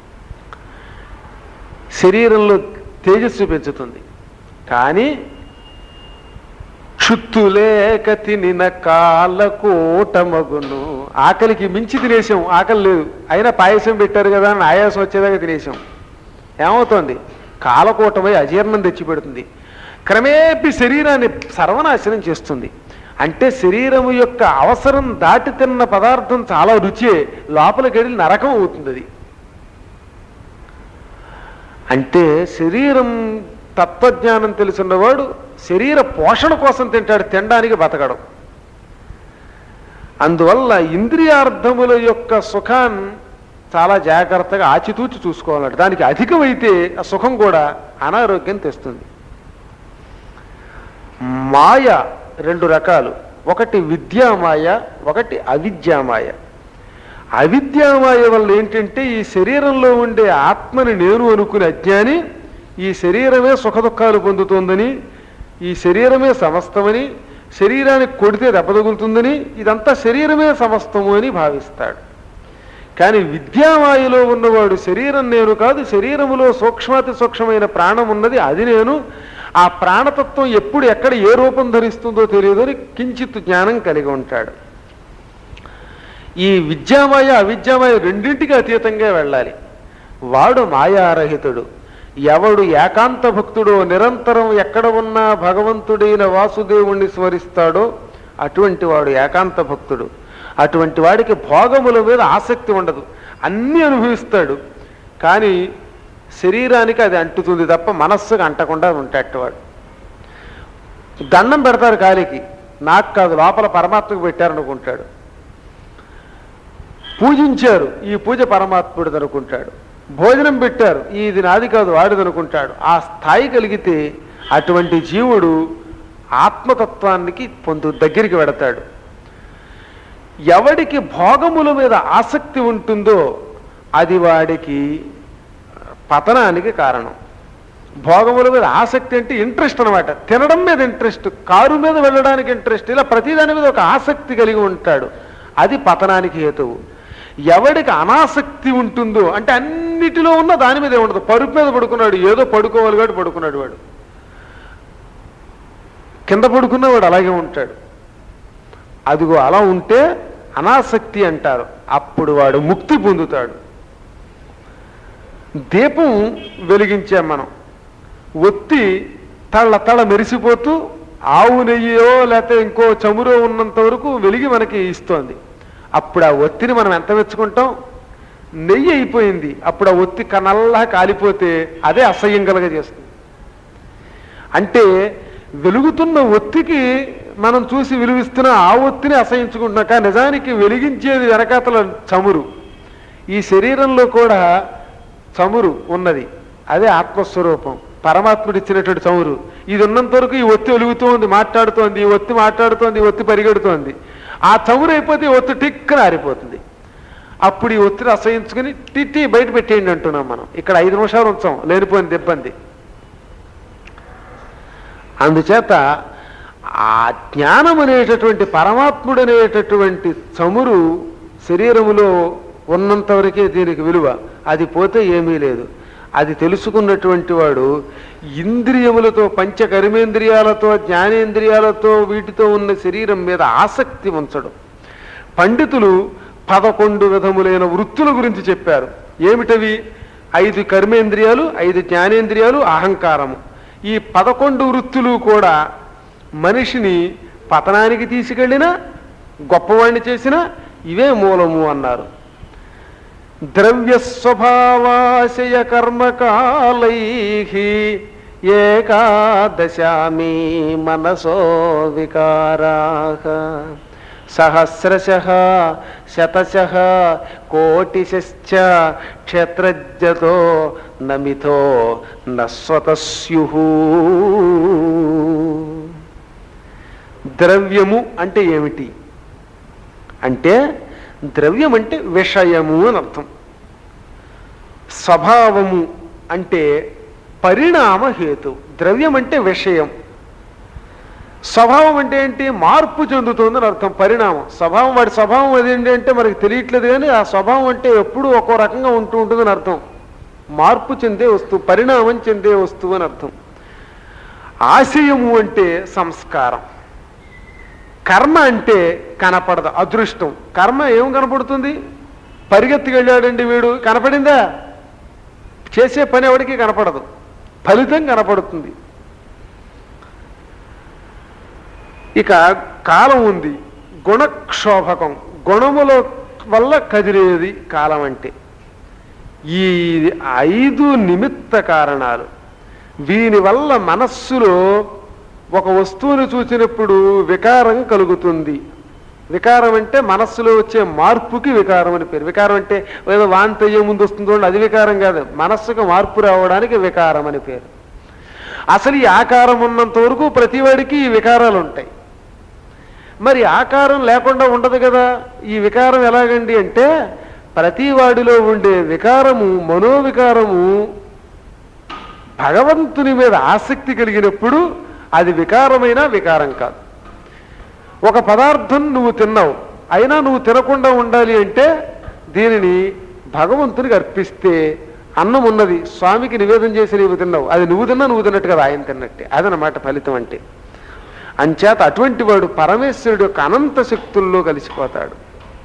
శరీరంలో తేజస్సు పెంచుతుంది కానీ క్షుత్తులేక తినిన కాలకోటమగును ఆకలికి మించి తినేసాం ఆకలి లేదు అయినా పాయసం పెట్టారు కదా అని ఆయాసం వచ్చేదాకా తినేసాం ఏమవుతోంది కాలకోటమై అజీర్ణం తెచ్చిపెడుతుంది క్రమేపీ శరీరాన్ని సర్వనాశనం చేస్తుంది అంటే శరీరము యొక్క అవసరం దాటి తిన్న పదార్థం చాలా రుచే లోపలికి వెళ్ళి నరకం అవుతుంది అది అంటే శరీరం తత్వజ్ఞానం తెలుసున్నవాడు శరీర పోషణ కోసం తింటాడు తినడానికి బతకడం అందువల్ల ఇంద్రియార్థముల యొక్క సుఖాన్ని చాలా జాగ్రత్తగా ఆచితూచి చూసుకోవాలట దానికి అధికమైతే ఆ సుఖం కూడా అనారోగ్యం తెస్తుంది మాయ రెండు రకాలు ఒకటి విద్యామాయ ఒకటి అవిద్యామాయ అవిద్యామాయ వల్ల ఏంటంటే ఈ శరీరంలో ఉండే ఆత్మని నేను అనుకునే అజ్ఞాని ఈ శరీరమే సుఖదుఖాలు పొందుతోందని ఈ శరీరమే సమస్తమని శరీరానికి కొడితే దెబ్బ తగులుతుందని ఇదంతా శరీరమే సమస్తము అని భావిస్తాడు కానీ విద్యామాయలో ఉన్నవాడు శరీరం నేను కాదు శరీరములో సూక్ష్మాతి సూక్ష్మమైన ప్రాణం ఉన్నది అది నేను ఆ ప్రాణతత్వం ఎప్పుడు ఎక్కడ ఏ రూపం ధరిస్తుందో తెలియదు అని కించిత్ జ్ఞానం కలిగి ఉంటాడు ఈ విద్యామాయ అవిద్యామాయ రెండింటికి అతీతంగా వెళ్ళాలి వాడు మాయారహితుడు ఎవడు ఏకాంత భక్తుడో నిరంతరం ఎక్కడ ఉన్నా భగవంతుడైన వాసుదేవుణ్ణి స్మరిస్తాడో అటువంటి వాడు ఏకాంత భక్తుడు అటువంటి వాడికి భోగముల మీద ఆసక్తి ఉండదు అన్నీ అనుభవిస్తాడు కానీ శరీరానికి అది అంటుతుంది తప్ప మనస్సుకు అంటకుండా ఉంటాడు దండం పెడతారు కాలికి నాకు కాదు లోపల పరమాత్మకు పెట్టారనుకుంటాడు పూజించారు ఈ పూజ పరమాత్ముడిది అనుకుంటాడు భోజనం పెట్టారు ఇది నాది కాదు వాడిది అనుకుంటాడు ఆ స్థాయి కలిగితే అటువంటి జీవుడు ఆత్మతత్వానికి పొందు దగ్గరికి వెడతాడు ఎవడికి భోగముల మీద ఆసక్తి ఉంటుందో అది వాడికి పతనానికి కారణం భోగముల మీద ఆసక్తి అంటే ఇంట్రెస్ట్ అనమాట తినడం మీద ఇంట్రెస్ట్ కారు మీద వెళ్ళడానికి ఇంట్రెస్ట్ ఇలా ప్రతిదాని మీద ఒక ఆసక్తి కలిగి ఉంటాడు అది పతనానికి హేతువు ఎవడికి అనాసక్తి ఉంటుందో అంటే అన్నిటిలో ఉన్న దాని మీద ఉండదు పరుపు మీద పడుకున్నాడు ఏదో పడుకోవాలి కాబట్టి పడుకున్నాడు వాడు కింద పడుకున్నవాడు అలాగే ఉంటాడు అదిగో అలా ఉంటే అనాసక్తి అంటారు అప్పుడు వాడు ముక్తి పొందుతాడు దీపం వెలిగించాం మనం ఒత్తి తళ్ళ తళ మెరిసిపోతూ ఆవు నెయ్యో లేకపోతే ఇంకో చమురో ఉన్నంత వరకు వెలిగి మనకి ఇస్తోంది అప్పుడు ఆ ఒత్తిని మనం ఎంత మెచ్చుకుంటాం నెయ్యి అయిపోయింది అప్పుడు ఆ ఒత్తి కనల్లా కాలిపోతే అదే అసహ్యం కలగజేస్తుంది అంటే వెలుగుతున్న ఒత్తికి మనం చూసి విలువిస్తున్న ఆ ఒత్తిని అసహించుకుంటున్నాం కానీ నిజానికి వెలిగించేది వెనకాతల చమురు ఈ శరీరంలో కూడా చమురు ఉన్నది అదే ఆత్మస్వరూపం పరమాత్ముడు ఇచ్చినటువంటి చమురు ఇది ఉన్నంత వరకు ఈ ఒత్తి ఒలుగుతోంది మాట్లాడుతోంది ఈ ఒత్తి మాట్లాడుతోంది ఈ ఒత్తి పరిగెడుతోంది ఆ చమురు అయిపోతే ఈ ఒత్తి టిక్కున ఆరిపోతుంది అప్పుడు ఈ ఒత్తిడి అసహించుకుని తిట్టి బయట పెట్టేయండి అంటున్నాం మనం ఇక్కడ ఐదు నిమిషాలు ఉంచాం లేనిపోయింది ఇబ్బంది అందుచేత ఆ జ్ఞానం అనేటటువంటి పరమాత్ముడు అనేటటువంటి చమురు శరీరములో ఉన్నంత వరకే దీనికి విలువ అది పోతే ఏమీ లేదు అది తెలుసుకున్నటువంటి వాడు ఇంద్రియములతో పంచ కర్మేంద్రియాలతో జ్ఞానేంద్రియాలతో వీటితో ఉన్న శరీరం మీద ఆసక్తి ఉంచడు పండితులు పదకొండు విధములైన వృత్తుల గురించి చెప్పారు ఏమిటవి ఐదు కర్మేంద్రియాలు ఐదు జ్ఞానేంద్రియాలు అహంకారము ఈ పదకొండు వృత్తులు కూడా మనిషిని పతనానికి తీసుకెళ్ళినా గొప్పవాణ్ణి చేసినా ఇవే మూలము అన్నారు ద్రవ్య స్వభావాశయ కర్మకాలై ఏకాదశామి మనసో వికారా సహస్రశ శతశ కోటిశ్చ క్షేత్రజ్ఞతో నమితో నస్వతస్యు ద్రవ్యము అంటే ఏమిటి అంటే ద్రవ్యం అంటే విషయము అని అర్థం స్వభావము అంటే పరిణామ హేతు ద్రవ్యం అంటే విషయం స్వభావం అంటే ఏంటి మార్పు చెందుతుందని అర్థం పరిణామం స్వభావం వాడి స్వభావం అదేంటి అంటే మనకి తెలియట్లేదు కానీ ఆ స్వభావం అంటే ఎప్పుడూ ఒక్కో రకంగా ఉంటూ ఉంటుందని అర్థం మార్పు చెందే వస్తువు పరిణామం చెందే వస్తువు అని అర్థం ఆశయము అంటే సంస్కారం కర్మ అంటే కనపడదు అదృష్టం కర్మ ఏం కనపడుతుంది పరిగెత్తికి వెళ్ళాడండి వీడు కనపడిందా చేసే పని ఎవడికి కనపడదు ఫలితం కనపడుతుంది ఇక కాలం ఉంది గుణక్షోభకం గుణముల వల్ల కదిలేది కాలం అంటే ఈ ఐదు నిమిత్త కారణాలు వీని వల్ల మనస్సులో ఒక వస్తువుని చూసినప్పుడు వికారం కలుగుతుంది వికారం అంటే మనస్సులో వచ్చే మార్పుకి వికారం అని పేరు వికారం అంటే ఏదో వాంతి అయ్యే ముందు వస్తుందో అది వికారం కాదు మనస్సుకు మార్పు రావడానికి వికారం అని పేరు అసలు ఈ ఆకారం ఉన్నంత వరకు ప్రతివాడికి ఈ వికారాలు ఉంటాయి మరి ఆకారం లేకుండా ఉండదు కదా ఈ వికారం ఎలాగండి అంటే ప్రతి వాడిలో ఉండే వికారము మనోవికారము భగవంతుని మీద ఆసక్తి కలిగినప్పుడు అది వికారమైన వికారం కాదు ఒక పదార్థం నువ్వు తిన్నావు అయినా నువ్వు తినకుండా ఉండాలి అంటే దీనిని భగవంతునికి అర్పిస్తే అన్నం ఉన్నది స్వామికి నివేదన చేసి నీవు తిన్నావు అది నువ్వు తిన్నా నువ్వు తిన్నట్టు కదా ఆయన తిన్నట్టే అదనమాట ఫలితం అంటే అంచేత అటువంటి వాడు పరమేశ్వరుడు యొక్క అనంత శక్తుల్లో కలిసిపోతాడు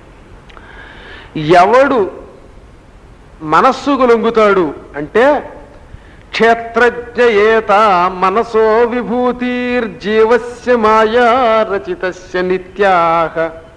ఎవడు మనస్సుకు లొంగుతాడు అంటే క్షేత్రజ్ఞ ఏత మనసో విభూతిర్జీవస్య మాయా రచితస్య నిత్యాహ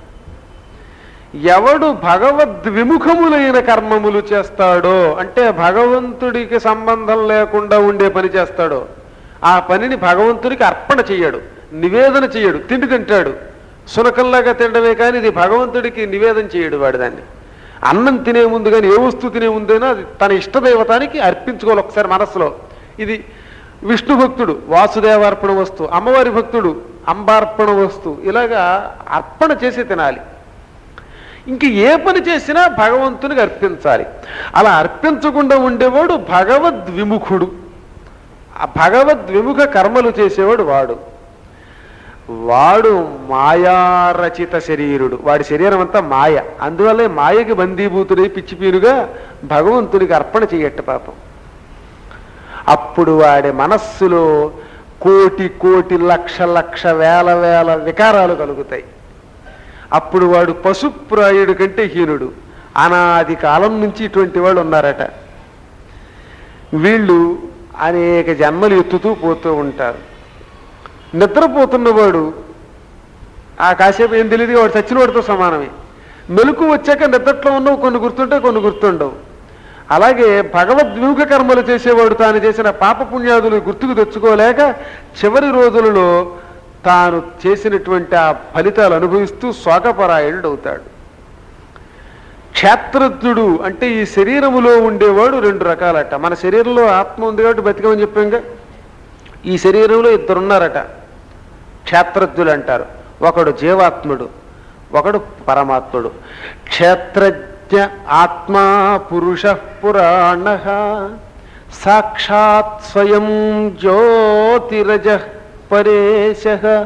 ఎవడు భగవద్విముఖములైన కర్మములు చేస్తాడో అంటే భగవంతుడికి సంబంధం లేకుండా ఉండే పని చేస్తాడో ఆ పనిని భగవంతుడికి అర్పణ చెయ్యడు నివేదన చెయ్యడు తిండి తింటాడు సునకంలాగా తినడమే కానీ ఇది భగవంతుడికి నివేదన చేయడు వాడు దాన్ని అన్నం తినే ముందు కానీ ఏ వస్తువు తినే ముందైనా అది తన ఇష్టదైవతానికి అర్పించుకోవాలి ఒకసారి మనస్సులో ఇది విష్ణు భక్తుడు వాసుదేవార్పణ వస్తువు అమ్మవారి భక్తుడు అంబార్పణ వస్తువు ఇలాగా అర్పణ చేసి తినాలి ఇంక ఏ పని చేసినా భగవంతునికి అర్పించాలి అలా అర్పించకుండా ఉండేవాడు భగవద్విముఖుడు ఆ భగవద్విముఖ కర్మలు చేసేవాడు వాడు వాడు మాయారచిత శరీరుడు వాడి శరీరం అంతా మాయ అందువల్లే మాయకి బందీభూతుడై పిచ్చిపీనుగా భగవంతునికి అర్పణ చెయ్యట్ట పాపం అప్పుడు వాడి మనస్సులో కోటి కోటి లక్ష లక్ష వేల వేల వికారాలు కలుగుతాయి అప్పుడు వాడు పశుప్రాయుడు కంటే హీనుడు అనాది కాలం నుంచి ఇటువంటి వాళ్ళు ఉన్నారట వీళ్ళు అనేక జన్మలు ఎత్తుతూ పోతూ ఉంటారు నిద్రపోతున్నవాడు ఆ కాసేపు ఏం తెలియదు వాడు చచ్చిన వాడితో సమానమే మెలకు వచ్చాక నిద్రట్లో ఉన్నవి కొన్ని గుర్తుంటే కొన్ని గుర్తుండవు అలాగే భగవద్విముఖ కర్మలు చేసేవాడు తాను చేసిన పాపపుణ్యాదులు గుర్తుకు తెచ్చుకోలేక చివరి రోజులలో తాను చేసినటువంటి ఆ ఫలితాలు అనుభవిస్తూ శోకపరాయణుడు అవుతాడు క్షేత్రజ్ఞుడు అంటే ఈ శరీరములో ఉండేవాడు రెండు రకాలట మన శరీరంలో ఆత్మ ఉంది కాబట్టి బతికమని చెప్పాంగా ఈ శరీరంలో ఇద్దరున్నారట క్షేత్రజ్ఞులు అంటారు ఒకడు జీవాత్ముడు ఒకడు పరమాత్ముడు క్షేత్రజ్ఞ ఆత్మా పురుష పురాణ సాక్షాత్ స్వయం జ్యోతిరజ పరేశ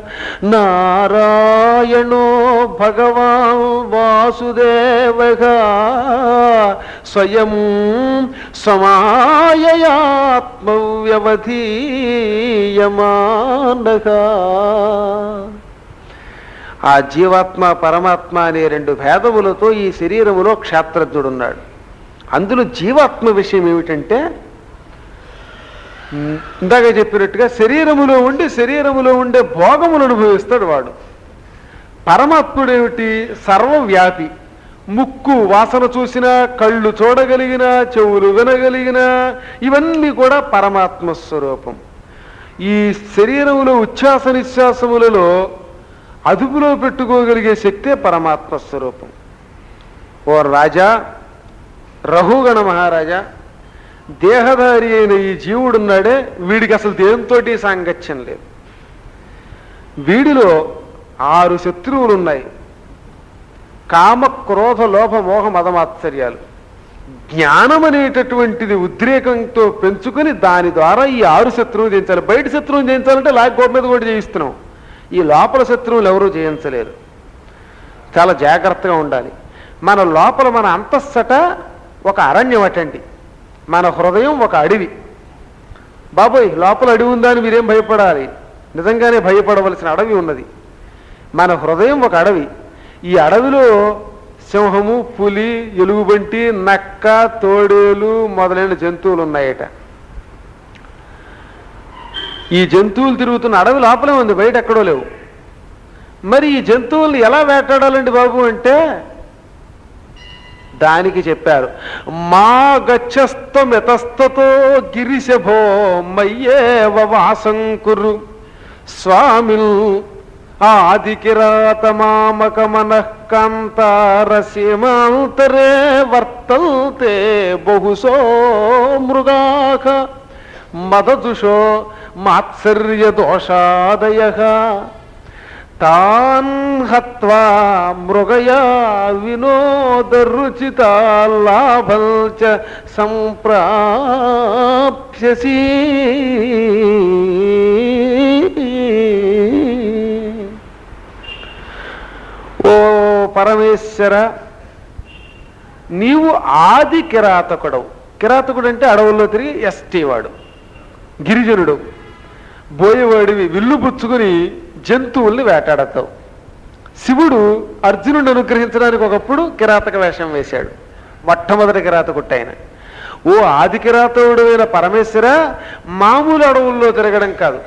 నారాయణో భగవాన్ వాసుదేవ స్వయం సమాయయాత్మవ్యవధీయమానగా ఆ జీవాత్మ పరమాత్మ అనే రెండు భేదములతో ఈ శరీరములో క్షేత్రజ్ఞుడున్నాడు అందులో జీవాత్మ విషయం ఏమిటంటే ఉమ్, ఇందాక చెప్పినట్టుగా శరీరములో ఉండి శరీరములో ఉండే భోగములు అనుభవిస్తాడు వాడు పరమాత్ముడు ఏమిటి సర్వవ్యాపి ముక్కు వాసన చూసినా కళ్ళు చూడగలిగిన చెవులు వినగలిగిన ఇవన్నీ కూడా పరమాత్మ స్వరూపం ఈ శరీరంలో ఉచ్ఛ్వాస నిశ్వాసములలో అదుపులో పెట్టుకోగలిగే శక్తే పరమాత్మ స్వరూపం ఓ రాజా రఘుగణ మహారాజా దేహధారి అయిన ఈ జీవుడున్నాడే వీడికి అసలు దేంతోటి సాంగత్యం లేదు వీడిలో ఆరు శత్రువులు ఉన్నాయి కామ క్రోధ లోభ మోహ మదమాత్సర్యాలు జ్ఞానం అనేటటువంటిది ఉద్రేకంతో పెంచుకొని దాని ద్వారా ఈ ఆరు శత్రువులు జయించాలి బయట శత్రువులు జయించాలంటే లాక్ గోడ మీద కూడా జయిస్తున్నాం ఈ లోపల శత్రువులు ఎవరూ జయించలేరు చాలా జాగ్రత్తగా ఉండాలి మన లోపల మన అంతස්සట ఒక అరణ్యం అటండి మన హృదయం ఒక అడవి బాబోయ్ లోపల అడవి ఉందా అని మీరేం భయపడాలి నిజంగానే భయపడవలసిన అడవి ఉన్నది మన హృదయం ఒక అడవి ఈ అడవిలో సింహము పులి ఎలుగుబంటి నక్క తోడేలు మొదలైన జంతువులు ఉన్నాయట ఈ జంతువులు తిరుగుతున్న అడవి లోపలే ఉంది బయట ఎక్కడో లేవు మరి ఈ జంతువుల్ని ఎలా వేటాడాలండి బాబు అంటే దానికి చెప్పారు మా గచ్చస్తమితస్తతో గిరిశభో మయ్యేవ వాసం కురు స్వామిల్ ఆది కిరాత మామక మనఃకాంతారసీమాంతరే వర్తంతే బహుశో మృగాఖ మదదుషో మాత్సర్య దోషాదయ తాన్ హత్వా మృగయా వినోదరుచిత లాభం చ సంప్రాప్స్యసి ఓ పరమేశ్వర నీవు ఆది కిరాతకుడవు కిరాతకుడు అంటే అడవుల్లో తిరిగి ఎస్టీ వాడు గిరిజనుడు బోయేవాడివి విల్లు పుచ్చుకుని జంతువుల్ని వేటాడతావు శివుడు అర్జునుడిని అనుగ్రహించడానికి ఒకప్పుడు కిరాతక వేషం వేశాడు మొట్టమొదటి కిరాతకుట్ట ఆయన ఓ ఆది కిరాతకుడు అయిన పరమేశ్వర మామూలు అడవుల్లో తిరగడం కాదు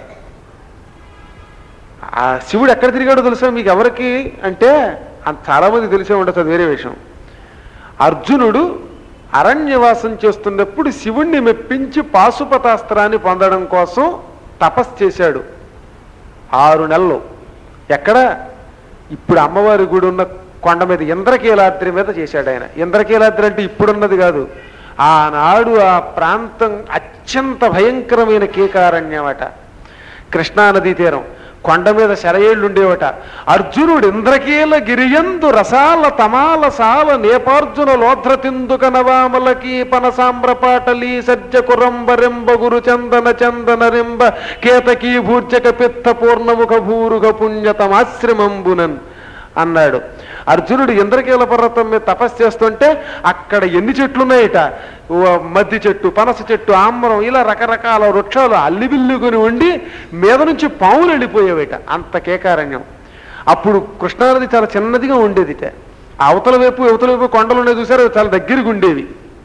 ఆ శివుడు ఎక్కడ తిరిగాడో తెలుసా మీకు ఎవరికి అంటే అంత చాలామంది తెలిసే ఉండదు అది వేరే విషయం అర్జునుడు అరణ్యవాసం చేస్తున్నప్పుడు శివుణ్ణి మెప్పించి పాశుపతాస్త్రాన్ని పొందడం కోసం తపస్సు చేశాడు ఆరు నెలలు ఎక్కడ ఇప్పుడు అమ్మవారి గుడి ఉన్న కొండ మీద ఇంద్రకీలాద్రి మీద చేశాడు ఆయన ఇంద్రకీలాద్రి అంటే ఇప్పుడున్నది కాదు ఆనాడు ఆ ప్రాంతం అత్యంత భయంకరమైన కీకారణ్యమట కృష్ణానదీ తీరం కొండ మీద శరయేళ్ళు ఉండేవట అర్జునుడు ఇంద్రకీల గిరియందు రసాల తమాల సాల నేపార్జున లోధ్రతిందుక నవామల కీపన సామ్రపాటలీ సజ్జ కురంబరెంబ గురు చందన చందన రింబ కేతకీ భూర్జక పిత్త పూర్ణముఖ భూరుగ పుణ్యతమాశ్రమంబునన్ అన్నాడు అర్జునుడు ఇంద్రకీల పర్వతం మీద తపస్సు చేస్తుంటే అక్కడ ఎన్ని చెట్లు ఉన్నాయట ఓ మద్ది చెట్టు పనస చెట్టు ఆమ్రం ఇలా రకరకాల వృక్షాలు అల్లిబిల్లుకొని ఉండి మీద నుంచి పాములు వెళ్ళిపోయేవిట అంత కేకారణ్యం అప్పుడు కృష్ణానది చాలా చిన్నదిగా ఉండేదిట అవతల వైపు యువతల వైపు కొండలు ఉన్నాయి చూసారు అవి చాలా దగ్గరికి ఉండేవి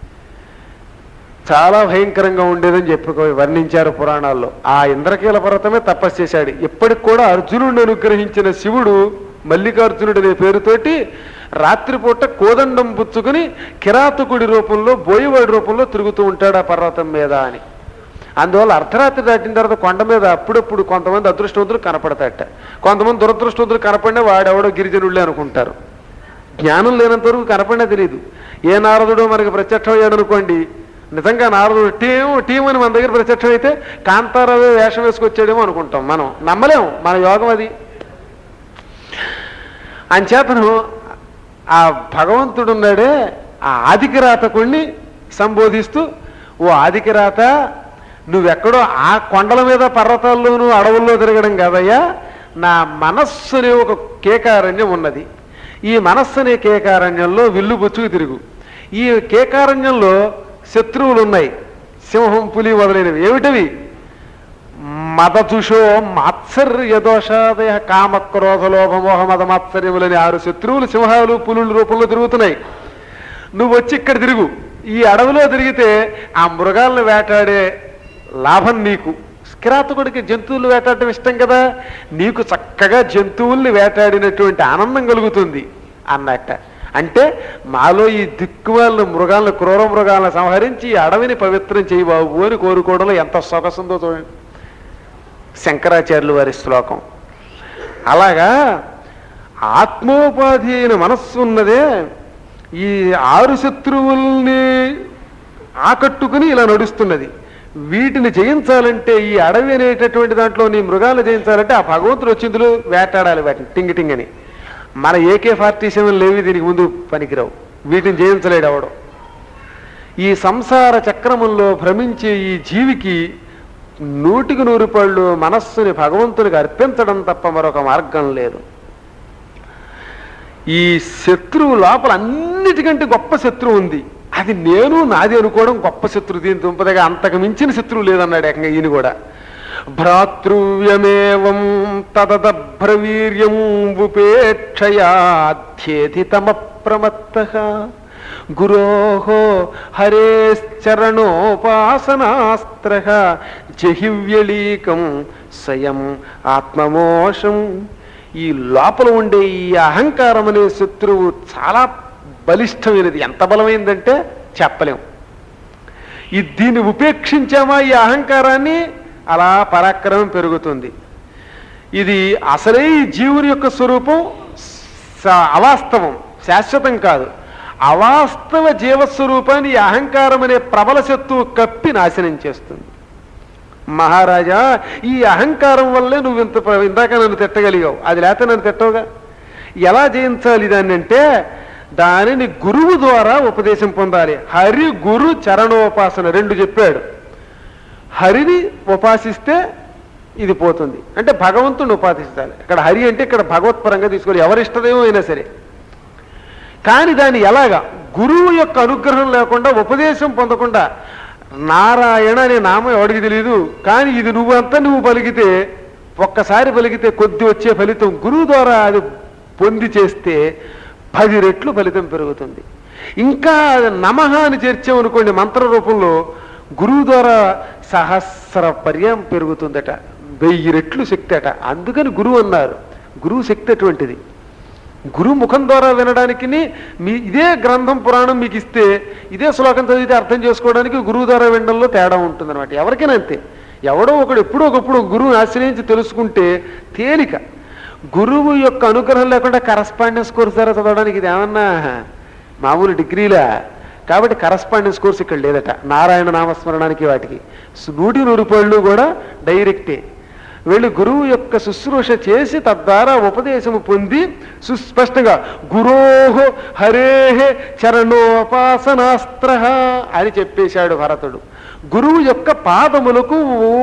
చాలా భయంకరంగా ఉండేదని చెప్పి వర్ణించారు పురాణాల్లో ఆ ఇంద్రకీల పర్వతమే తపస్సు చేశాడు ఇప్పటికి కూడా అర్జునుడిని అనుగ్రహించిన శివుడు మల్లికార్జునుడు అనే పేరుతోటి రాత్రిపూట కోదండం పుచ్చుకుని కిరాతకుడి రూపంలో బోయవాడి రూపంలో తిరుగుతూ ఉంటాడు ఆ పర్వతం మీద అని అందువల్ల అర్ధరాత్రి దాటిన తర్వాత కొండ మీద అప్పుడప్పుడు కొంతమంది అదృష్టవంతులు కనపడతాట కొంతమంది దురదృష్టవంతులు కనపడినా వాడెవడో గిరిజనుళ్ళే అనుకుంటారు జ్ఞానం లేనంత వరకు కనపడినా తెలియదు ఏ నారదుడో మనకి ప్రత్యక్షం అయ్యాడు అనుకోండి నిజంగా నారదుడు టీం టీం అని మన దగ్గర ప్రత్యక్షం అయితే కాంతారావు వేషం వేసుకొచ్చాడేమో అనుకుంటాం మనం నమ్మలేం మన యోగం అది అంచేతను ఆ భగవంతుడు ఉన్నాడే ఆ ఆదికిరాతకుణ్ణి సంబోధిస్తూ ఓ ఆదికిరాత నువ్వెక్కడో ఆ కొండల మీద పర్వతాల్లోనూ అడవుల్లో తిరగడం కాదయ్యా నా మనస్సు అనే ఒక కేకారణ్యం ఉన్నది ఈ మనస్సు అనే కేకారణ్యంలో విల్లు బొచ్చుకు తిరుగు ఈ కేకారణ్యంలో శత్రువులు ఉన్నాయి సింహం పులి మొదలైనవి ఏమిటవి మదతుషో మాత్సర్య దోషాదయ కామ క్రోధ లోభ మోహ మద మాత్సర్యములని ఆరు శత్రువులు సింహాలు పులుల రూపంలో తిరుగుతున్నాయి నువ్వు వచ్చి ఇక్కడ తిరుగు ఈ అడవిలో తిరిగితే ఆ మృగాలను వేటాడే లాభం నీకు కిరాతకుడికి జంతువులు వేటాడటం ఇష్టం కదా నీకు చక్కగా జంతువుల్ని వేటాడినటువంటి ఆనందం కలుగుతుంది అన్నట్ట అంటే మాలో ఈ దిక్కుమాలను మృగాలను క్రూర మృగాలను సంహరించి ఈ అడవిని పవిత్రం చేయి బాబు అని కోరుకోవడంలో ఎంత సొగసుందో చూడండి శంకరాచార్యులు వారి శ్లోకం అలాగా ఆత్మోపాధి అయిన మనస్సు ఉన్నదే ఈ ఆరు శత్రువుల్ని ఆకట్టుకుని ఇలా నడుస్తున్నది వీటిని జయించాలంటే ఈ అడవి అనేటటువంటి దాంట్లో నీ మృగాలను జయించాలంటే ఆ భగవంతుడు వచ్చిందులో వేటాడాలి వాటిని టింగి టింగ్ అని మన ఏకే ఫార్టీ సెవెన్ లేవి దీనికి ముందు పనికిరావు వీటిని జయించలేడు అవడం ఈ సంసార చక్రముల్లో భ్రమించే ఈ జీవికి నూటికి నూరు పళ్ళు మనస్సుని భగవంతునికి అర్పించడం తప్ప మరొక మార్గం లేదు ఈ శత్రువు లోపల అన్నిటికంటే గొప్ప శత్రువు ఉంది అది నేను నాది అనుకోవడం గొప్ప శత్రువు దీని దుంపదగా అంతకు మించిన శత్రువు లేదన్నాడు ఏకంగా ఈయన కూడా భ్రాతృవ్యమేవం తదదభ్రవీర్యం ఉపేక్షయాధ్యేతి తమ ప్రమత్త గురోహో హరేశ్చరణోపాసనాస్త్ర జహివ్యలీకం స్వయం ఆత్మమోషం ఈ లోపల ఉండే ఈ అహంకారం అనే శత్రువు చాలా బలిష్టమైనది ఎంత బలమైందంటే చెప్పలేం ఈ దీన్ని ఉపేక్షించామా ఈ అహంకారాన్ని అలా పరాక్రమం పెరుగుతుంది ఇది అసలే ఈ జీవుని యొక్క స్వరూపం స- అవాస్తవం శాశ్వతం కాదు అవాస్తవ జీవస్వరూపాన్ని ఈ అహంకారం అనే ప్రబల శత్రువు కప్పి నాశనం చేస్తుంది మహారాజా ఈ అహంకారం వల్లే నువ్వు ఇంత ప్ర- ఇందాక నన్ను తిట్టగలిగావు అది లేకపోతే నన్ను తిట్టవుగా ఎలా జయించాలి దాన్ని అంటే దానిని గురువు ద్వారా ఉపదేశం పొందాలి హరి గురు చరణోపాసన రెండు చెప్పాడు హరిని ఉపాసిస్తే ఇది పోతుంది అంటే భగవంతుని ఉపాసించాలి ఇక్కడ హరి అంటే ఇక్కడ భగవత్పరంగా తీసుకోవాలి ఎవరి ఇష్టదేమో అయినా సరే కానీ దాన్ని ఎలాగా గురువు యొక్క అనుగ్రహం లేకుండా ఉపదేశం పొందకుండా నారాయణ అనే నామం ఎవడికి తెలియదు కానీ ఇది నువ్వంతా నువ్వు పలికితే ఒక్కసారి పలికితే కొద్ది వచ్చే ఫలితం గురువు ద్వారా అది పొంది చేస్తే పది రెట్లు ఫలితం పెరుగుతుంది ఇంకా నమః అని చేర్చామనుకోండి మంత్ర రూపంలో గురువు ద్వారా సహస్ర పర్యం పెరుగుతుందట వెయ్యి రెట్లు శక్తి అట అందుకని గురువు అన్నారు గురువు శక్తి అటువంటిది గురువు ముఖం ద్వారా వినడానికి మీ ఇదే గ్రంథం పురాణం మీకు ఇస్తే ఇదే శ్లోకం చదివితే అర్థం చేసుకోవడానికి గురువు ద్వారా వినడంలో తేడా ఉంటుందన్నమాట ఎవరికైనా అంతే ఎవడో ఒకడు ఎప్పుడో ఒకప్పుడు గురువుని ఆశ్రయించి తెలుసుకుంటే తేలిక గురువు యొక్క అనుగ్రహం లేకుండా కరస్పాండెన్స్ కోర్స్ ద్వారా చదవడానికి ఇది ఏమన్నా మామూలు డిగ్రీలా కాబట్టి కరస్పాండెన్స్ కోర్స్ ఇక్కడ లేదట నారాయణ నామస్మరణానికి వాటికి సు- నూటి నూరు పళ్ళు కూడా డైరెక్టే వీళ్ళు గురువు యొక్క శుశ్రూష చేసి తద్వారా ఉపదేశము పొంది సుస్పష్టంగా గురోహో హరేహే చరణోపాసనాస్త్ర అని చెప్పేశాడు భరతుడు గురువు యొక్క పాదములకు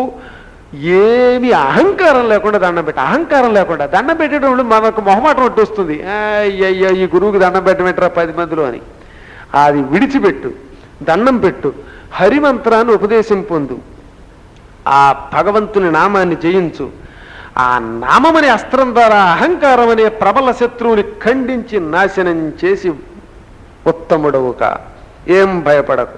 ఏమి అహంకారం లేకుండా దండం పెట్టి అహంకారం లేకుండా దండం పెట్టేటప్పుడు మనకు మొహమాటం ఒకటి వస్తుంది "ఆ, అయ్యయ్యో ఈ గురువుకి దండం పెట్టమంటారా పది మందిలో అని అది విడిచిపెట్టు దండం పెట్టు హరిమంత్రాన్ని ఉపదేశం పొందు ఆ భగవంతుని నామాన్ని జయించు ఆ నామమనే అస్త్రం ద్వారా అహంకారం అనే ప్రబల శత్రువుని ఖండించి నాశనం చేసి ఉత్తముడవుక ఏం భయపడకు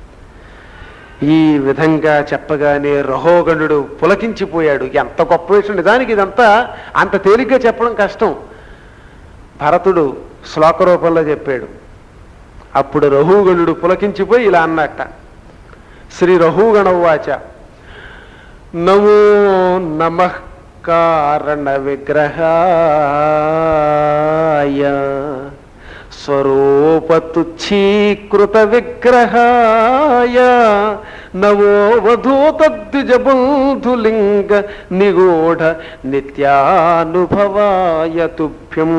ఈ విధంగా చెప్పగానే రహోగణుడు పులకించిపోయాడు ఎంత గొప్ప విషయం నిజానికి ఇదంతా అంత తేలిగ్గా చెప్పడం కష్టం భరతుడు శ్లోక రూపంలో చెప్పాడు అప్పుడు రహుగణుడు పులకించిపోయి ఇలా అన్నట్ట శ్రీ రహుగణవాచ నమో నమ కారణ విగ్రహాయ తుచ్చీకృత విగ్రహాయ నవోవధూతద్విజబంధులింగ నిగూఢ నిత్యానుభవాయ తుభ్యం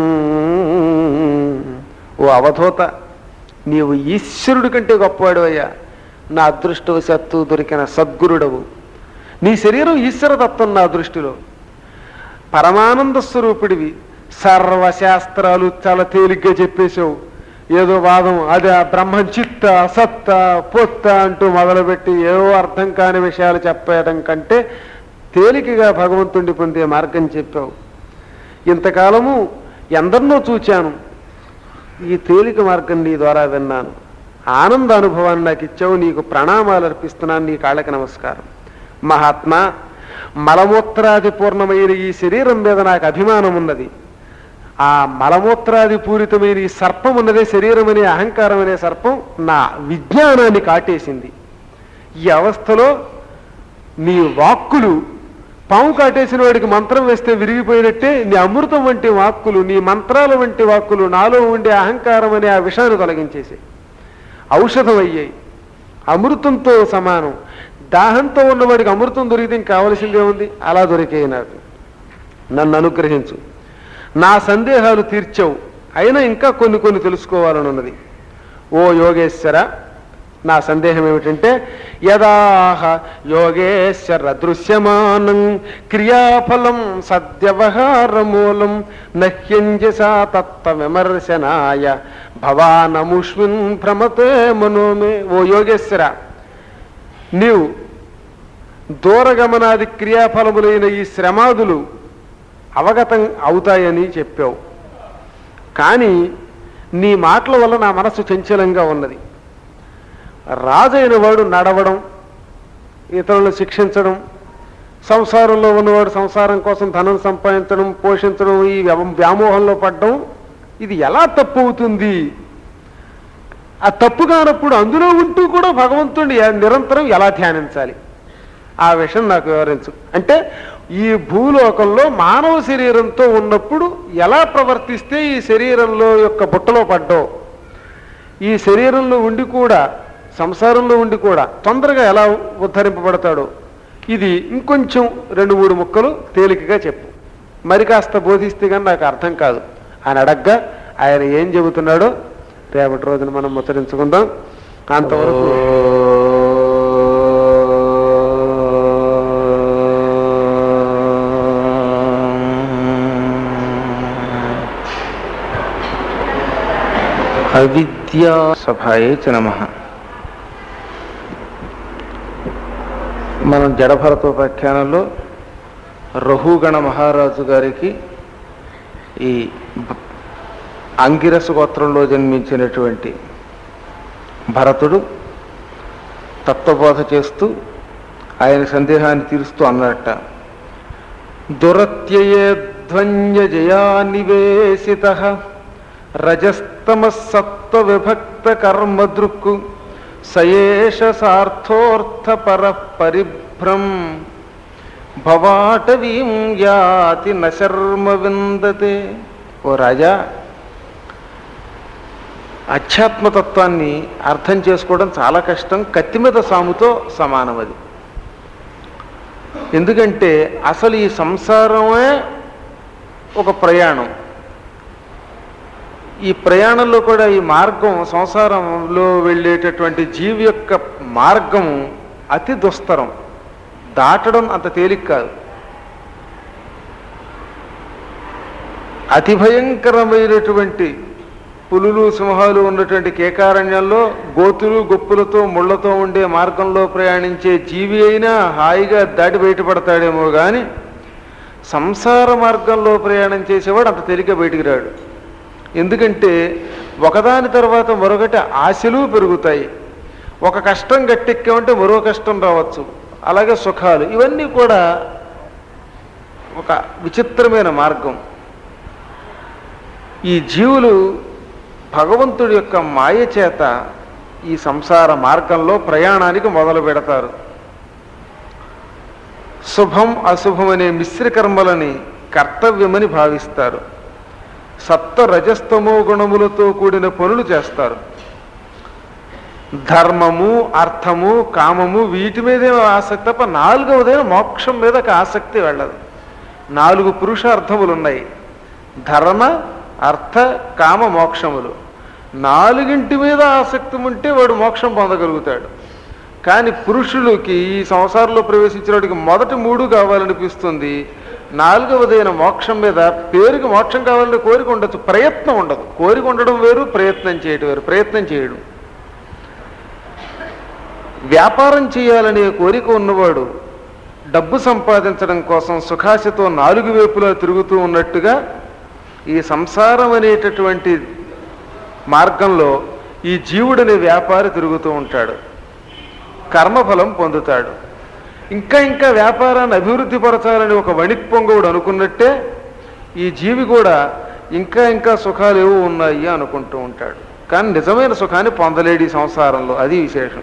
ఓ అవధూత నీవు ఈశ్వరుడి కంటే గొప్పవాడు నా అదృష్టవశాత్తు దొరికిన సద్గురుడవు నీ శరీరం ఈశ్వరతత్వం నా దృష్టిలో పరమానంద స్వరూపుడివి సర్వశాస్త్రాలు చాలా తేలిగ్గా చెప్పేశావు ఏదో వాదం అదే బ్రహ్మం చిత్త సత్త పొత్త అంటూ మొదలుపెట్టి ఏవో అర్థం కాని విషయాలు చెప్పడం కంటే తేలికగా భగవంతుణ్ణి పొందే మార్గం చెప్పావు ఇంతకాలము ఎందరినో చూచాను ఈ తేలిక మార్గం నీ ద్వారా విన్నాను ఆనంద అనుభవాన్ని నాకు ఇచ్చావు నీకు ప్రణామాలు అర్పిస్తున్నాను నీ కాళ్ళకి నమస్కారం మహాత్మా మలమూత్రాది పూర్ణమైన ఈ శరీరం మీద నాకు అభిమానం ఉన్నది ఆ మలమూత్రాది పూరితమైన ఈ సర్పం ఉన్నదే శరీరం అనే అహంకారం అనే సర్పం నా విజ్ఞానాన్ని కాటేసింది ఈ అవస్థలో నీ వాక్కులు పాము కాటేసిన వాడికి మంత్రం వేస్తే విరిగిపోయినట్టే నీ అమృతం వంటి వాక్కులు నీ మంత్రాల వంటి వాక్కులు నాలో ఉండే అహంకారం అనే ఆ విషాన్ని తొలగించేసి ఔషధం అయ్యాయి అమృతంతో సమానం దాహంతో ఉన్నవాడికి అమృతం దొరికితే ఇంక కావలసిందే ఉంది అలా దొరికాయి నాకు నన్ను అనుగ్రహించు నా సందేహాలు తీర్చావు అయినా ఇంకా కొన్ని కొన్ని తెలుసుకోవాలని ఉన్నది ఓ యోగేశ్వర నా సందేహం ఏమిటంటే యదాహ యోగేశ్వర దృశ్యమానం క్రియాఫలం సద్వ్యవహారమూలం నహ్యంజసా తత్వ విమర్శనాయ భవానముష్మిన్ భ్రమతే మనోమే ఓ యోగేశ్వర నీవు దూరగమనాది క్రియాఫలములైన ఈ శ్రమాదులు అవగతం అవుతాయని చెప్పావు కానీ నీ మాటల వల్ల నా మనస్సు చంచలంగా ఉన్నది రాజైన వాడు నడవడం ఇతరులను శిక్షించడం సంసారంలో ఉన్నవాడు సంసారం కోసం ధనం సంపాదించడం పోషించడం ఈ వ్యవ- వ్యామోహంలో పడడం ఇది ఎలా తప్పు అవుతుంది ఆ తప్పు కానప్పుడు అందులో ఉంటూ కూడా భగవంతుడిని ఎ- నిరంతరం ఎలా ధ్యానించాలి ఆ విషయం నాకు వివరించు అంటే ఈ భూలోకంలో మానవ శరీరంతో ఉన్నప్పుడు ఎలా ప్రవర్తిస్తే ఈ శరీరంలో యొక్క బుట్టలో పడ్డావు ఈ శరీరంలో ఉండి కూడా సంసారంలో ఉండి కూడా తొందరగా ఎలా ఉద్ధరింపబడతాడో ఇది ఇంకొంచెం రెండు మూడు ముక్కలు తేలికగా చెప్పు మరి కాస్త బోధిస్తే కానీ నాకు అర్థం కాదు అని అడగ్గా ఆయన ఏం చెబుతున్నాడో రేపటి రోజున మనం ముచ్చరించుకుందాం అంతవరకు అవిద్యా సభాయే చ నమ మనం జడభరతోపాఖ్యానంలో రఘుగణ మహారాజు గారికి ఈ భ- అంగిరస గోత్రంలో జన్మించినటువంటి భరతుడు తత్వబోధ చేస్తూ ఆయన సందేహాన్ని తీరుస్తూ అన్నట్ట దురత్యయేధ్వన్య జయా నివేశిత రజస్తమ సత్వ విభక్త కర్మ దృక్కు సయేష సార్థోర్థ పర పరిభ్రం భవాటవీం యాతి నశర్మ విందతే ఓ రాజా అధ్యాత్మతత్వాన్ని అర్థం చేసుకోవడం చాలా కష్టం కత్తి మీద సాముతో సమానం అది ఎందుకంటే అసలు ఈ సంసారమే ఒక ప్రయాణం ఈ ప్రయాణంలో కూడా ఈ మార్గం సంసారంలో వెళ్ళేటటువంటి జీవి యొక్క మార్గం అతి దుస్తరం దాటడం అంత తేలిక కాదు అతి భయంకరమైనటువంటి పులులు సింహాలు ఉన్నటువంటి కేకారణ్యంలో గోతులు గొప్పులతో ముళ్లతో ఉండే మార్గంలో ప్రయాణించే జీవి అయినా హాయిగా దాటి బయటపడతాడేమో కానీ సంసార మార్గంలో ప్రయాణం చేసేవాడు అంత తేలిక బయటికి రాడు ఎందుకంటే ఒకదాని తర్వాత మరొకటి ఆశలు పెరుగుతాయి ఒక కష్టం గట్టెక్కామంటే మరో కష్టం రావచ్చు అలాగే సుఖాలు ఇవన్నీ కూడా ఒక విచిత్రమైన మార్గం ఈ జీవులు భగవంతుడి యొక్క మాయ చేత ఈ సంసార మార్గంలో ప్రయాణానికి మొదలు పెడతారు శుభం అశుభం అనే మిశ్ర కర్మలని కర్తవ్యమని భావిస్తారు సప్త రజస్తమో గుణములతో కూడిన పనులు చేస్తారు ధర్మము అర్థము కామము వీటి మీదే ఆసక్తి తప్ప నాలుగవదైన మోక్షం మీదకి ఆసక్తి వెళ్ళదు నాలుగు పురుషార్థములు ఉన్నాయి ధర్మ అర్థ కామ మోక్షములు నాలుగింటి మీద ఆసక్తి ఉంటే వాడు మోక్షం పొందగలుగుతాడు కానీ పురుషులకి ఈ సంసారంలో ప్రవేశించినవాడికి మొదటి మూడు కావాలనిపిస్తుంది నాలుగవదైన మోక్షం మీద పేరుకి మోక్షం కావాలని కోరిక ఉండొచ్చు ప్రయత్నం ఉండదు కోరిక ఉండడం వేరు ప్రయత్నం చేయడం వేరు ప్రయత్నం చేయడం వ్యాపారం చేయాలనే కోరిక ఉన్నవాడు డబ్బు సంపాదించడం కోసం సుఖాశతో నాలుగు వైపులా తిరుగుతూ ఉన్నట్టుగా ఈ సంసారం అనేటటువంటి మార్గంలో ఈ జీవుడనే వ్యాపారి తిరుగుతూ ఉంటాడు కర్మఫలం పొందుతాడు ఇంకా ఇంకా వ్యాపారాన్ని అభివృద్ధి పరచాలని ఒక వణిక్ పొంగవుడు అనుకున్నట్టే ఈ జీవి కూడా ఇంకా ఇంకా సుఖాలు ఏవో ఉన్నాయి అనుకుంటూ ఉంటాడు కానీ నిజమైన సుఖాన్ని పొందలేడు ఈ సంసారంలో అది విశేషం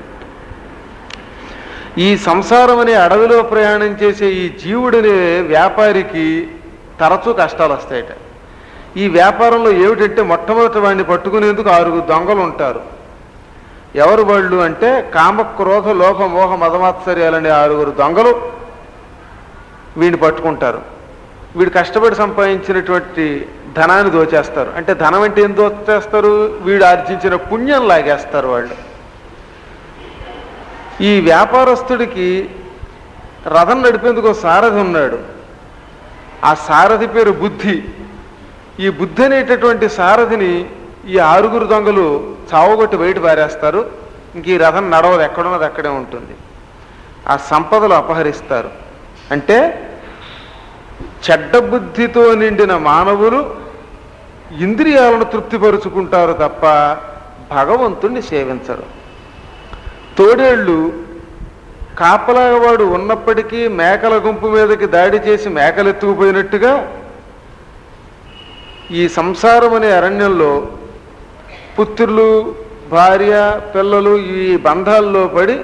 ఈ సంసారం అనే అడవిలో ప్రయాణం చేసే ఈ జీవుడనే వ్యాపారికి తరచూ కష్టాలు వస్తాయట ఈ వ్యాపారంలో ఏమిటంటే మొట్టమొదటి వాడిని పట్టుకునేందుకు ఆరుగురు దొంగలు ఉంటారు ఎవరు వాళ్ళు అంటే కామ క్రోధ లోభ మోహ మదమాత్సర్యాలనే ఆరుగురు దొంగలు వీడిని పట్టుకుంటారు వీడు కష్టపడి సంపాదించినటువంటి ధనాన్ని దోచేస్తారు అంటే ధనం అంటే ఏం దోచేస్తారు వీడు ఆర్జించిన పుణ్యం లాగేస్తారు వాళ్ళు ఈ వ్యాపారస్తుడికి రథం నడిపేందుకు ఒక సారథి ఉన్నాడు ఆ సారథి పేరు బుద్ధి ఈ బుద్ధి అనేటటువంటి సారథిని ఈ ఆరుగురు దొంగలు చావగొట్టి బయట పారేస్తారు ఇంక ఈ రథం నడవదు ఎక్కడున్నది అక్కడే ఉంటుంది ఆ సంపదలు అపహరిస్తారు అంటే చెడ్డ బుద్ధితో నిండిన మానవులు ఇంద్రియాలను తృప్తిపరుచుకుంటారు తప్ప భగవంతుణ్ణి సేవించరు తోడేళ్ళు కాపలావాడు ఉన్నప్పటికీ మేకల గుంపు మీదకి దాడి చేసి మేకలు ఎత్తుకుపోయినట్టుగా ఈ సంసారం అనే అరణ్యంలో పుత్రులు భార్య పిల్లలు ఈ బంధాల్లో పడి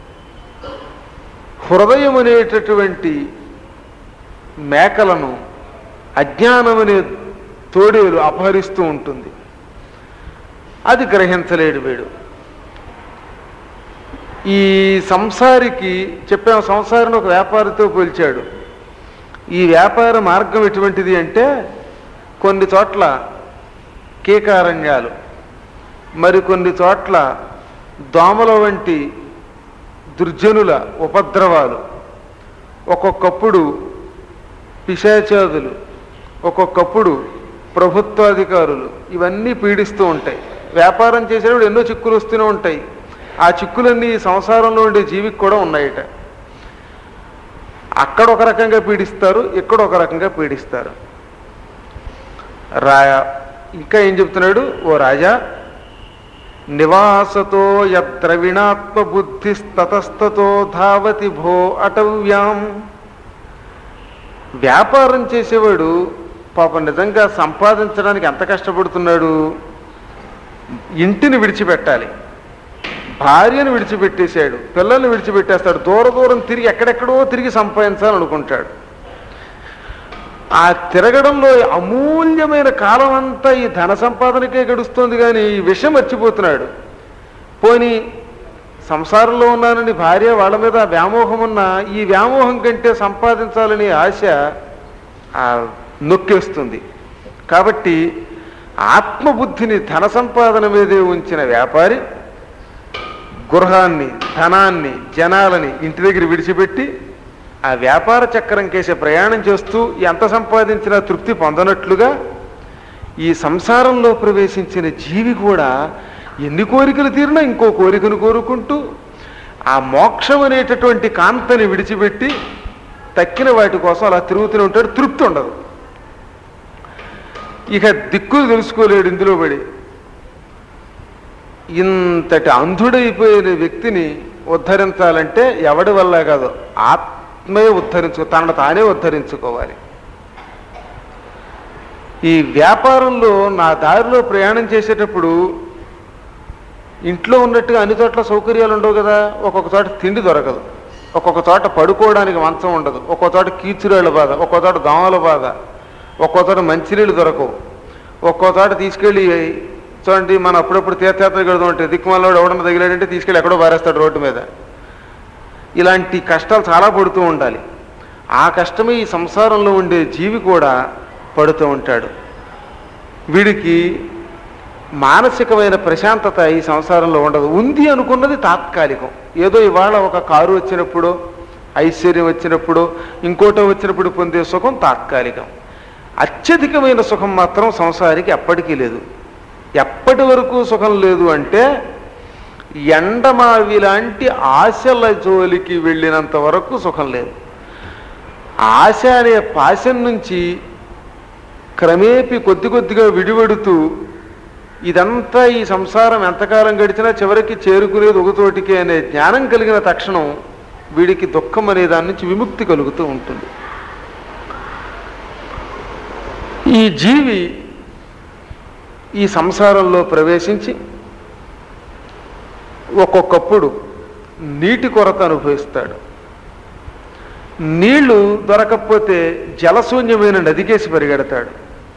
హృదయం అనేటటువంటి మేకలను అజ్ఞానం అనే తోడేలు అపహరిస్తూ ఉంటుంది అది గ్రహించలేడు వీడు ఈ సంసారికి చెప్పాము సంసారిని ఒక వ్యాపారితో పోల్చాడు ఈ వ్యాపార మార్గం ఎటువంటిది అంటే కొన్ని చోట్ల కీకారణ్యాలు మరికొన్ని చోట్ల దోమల వంటి దుర్జనుల ఉపద్రవాలు ఒక్కొక్కప్పుడు పిశాచాదులు ఒక్కొక్కప్పుడు ప్రభుత్వాధికారులు ఇవన్నీ పీడిస్తూ ఉంటాయి వ్యాపారం చేసేటప్పుడు ఎన్నో చిక్కులు వస్తూనే ఉంటాయి ఆ చిక్కులన్నీ ఈ సంసారంలో ఉండే జీవికి కూడా ఉన్నాయట అక్కడ ఒక రకంగా పీడిస్తారు ఇక్కడ ఒక రకంగా పీడిస్తారు రా ఇంకా ఏం చెప్తున్నాడు ఓ రాజా నివాసతో యద్రవిణాత్మ బుద్ధిస్తతస్తతో ధావతి భో అటవ్యాం వ్యాపారం చేసేవాడు పాపం నిజంగా సంపాదించడానికి ఎంత కష్టపడుతున్నాడు ఇంటిని విడిచిపెట్టాలి భార్యను విడిచిపెట్టేశాడు పిల్లల్ని విడిచిపెట్టేస్తాడు దూర దూరం తిరిగి ఎక్కడెక్కడో తిరిగి సంపాదించాలనుకుంటాడు ఆ తిరగడంలో అమూల్యమైన కాలం అంతా ఈ ధన సంపాదనకే గడుస్తుంది కానీ ఈ విషయం మర్చిపోతున్నాడు పోని సంసారంలో ఉన్నానని భార్య వాళ్ళ మీద వ్యామోహం ఉన్న ఈ వ్యామోహం కంటే సంపాదించాలని ఆశ ఆ, నొక్కేస్తుంది కాబట్టి ఆత్మబుద్ధిని ధన సంపాదన మీదే ఉంచిన వ్యాపారి గృహాన్ని ధనాన్ని జనాలని ఇంటి దగ్గర విడిచిపెట్టి ఆ వ్యాపార చక్రం కేసే ప్రయాణం చేస్తూ ఎంత సంపాదించినా తృప్తి పొందనట్లుగా ఈ సంసారంలో ప్రవేశించిన జీవి కూడా ఎన్ని కోరికలు తీరినా ఇంకో కోరికను కోరుకుంటూ ఆ మోక్షం అనేటటువంటి కాంతని విడిచిపెట్టి తక్కిన వాటి కోసం అలా తిరుగుతూనే ఉంటాడు తృప్తి ఉండదు ఇక దిక్కులు తెలుసుకోలేడు ఇందులో పడి ఇంతటి అంధుడైపోయిన వ్యక్తిని ఉద్ధరించాలంటే ఎవడి వల్ల కాదు ఆత్మే ఉద్ధరించు తనను తానే ఉద్ధరించుకోవాలి ఈ వ్యాపారంలో నా దారిలో ప్రయాణం చేసేటప్పుడు ఇంట్లో ఉన్నట్టుగా అన్ని చోట్ల సౌకర్యాలు ఉండవు కదా ఒక్కొక్క చోట తిండి దొరకదు ఒక్కొక్క చోట పడుకోవడానికి మంచం ఉండదు ఒక్కొక్క చోట కీచురాళ్ళ బాధ ఒక్కొక్క చోట దోమల బాధ ఒక్కో చోట మంచినీళ్ళు దొరకవు ఒక్కో చోట తీసుకెళ్ళి చూడండి మనం అప్పుడప్పుడు తీర్థయాత్రకు వెళ్దాం అంటే దిక్కుమాలోడు ఎవడన్నా తగిలాడంటే తీసుకెళ్ళి ఎక్కడో పారేస్తాడు రోడ్డు మీద ఇలాంటి కష్టాలు చాలా పడుతూ ఉండాలి ఆ కష్టమే ఈ సంసారంలో ఉండే జీవి కూడా పడుతూ ఉంటాడు వీడికి మానసికమైన ప్రశాంతత ఈ సంసారంలో ఉండదు ఉంది అనుకున్నది తాత్కాలికం ఏదో ఇవాళ ఒక కారు వచ్చినప్పుడు ఐశ్వర్యం వచ్చినప్పుడు ఇంకోటో వచ్చినప్పుడు పొందే సుఖం తాత్కాలికం అత్యధికమైన సుఖం మాత్రం సంసారికి ఎప్పటికీ లేదు ఎప్పటి వరకు సుఖం లేదు అంటే ఎండమావి లాంటి ఆశల జోలికి వెళ్ళినంత వరకు సుఖం లేదు ఆశ అనే పాశం నుంచి క్రమేపి కొద్ది కొద్దిగా విడివడుతూ ఇదంతా ఈ సంసారం ఎంతకాలం గడిచినా చివరికి చేరుకునేది ఒకతోటికి అనే జ్ఞానం కలిగిన తక్షణం వీడికి దుఃఖం అనే దాని నుంచి విముక్తి కలుగుతూ ఉంటుంది ఈ జీవి ఈ సంసారంలో ప్రవేశించి ఒక్కొక్కప్పుడు నీటి కొరత అనుభవిస్తాడు నీళ్లు దొరకకపోతే జలశూన్యమైన నదికేసి పరిగెడతాడు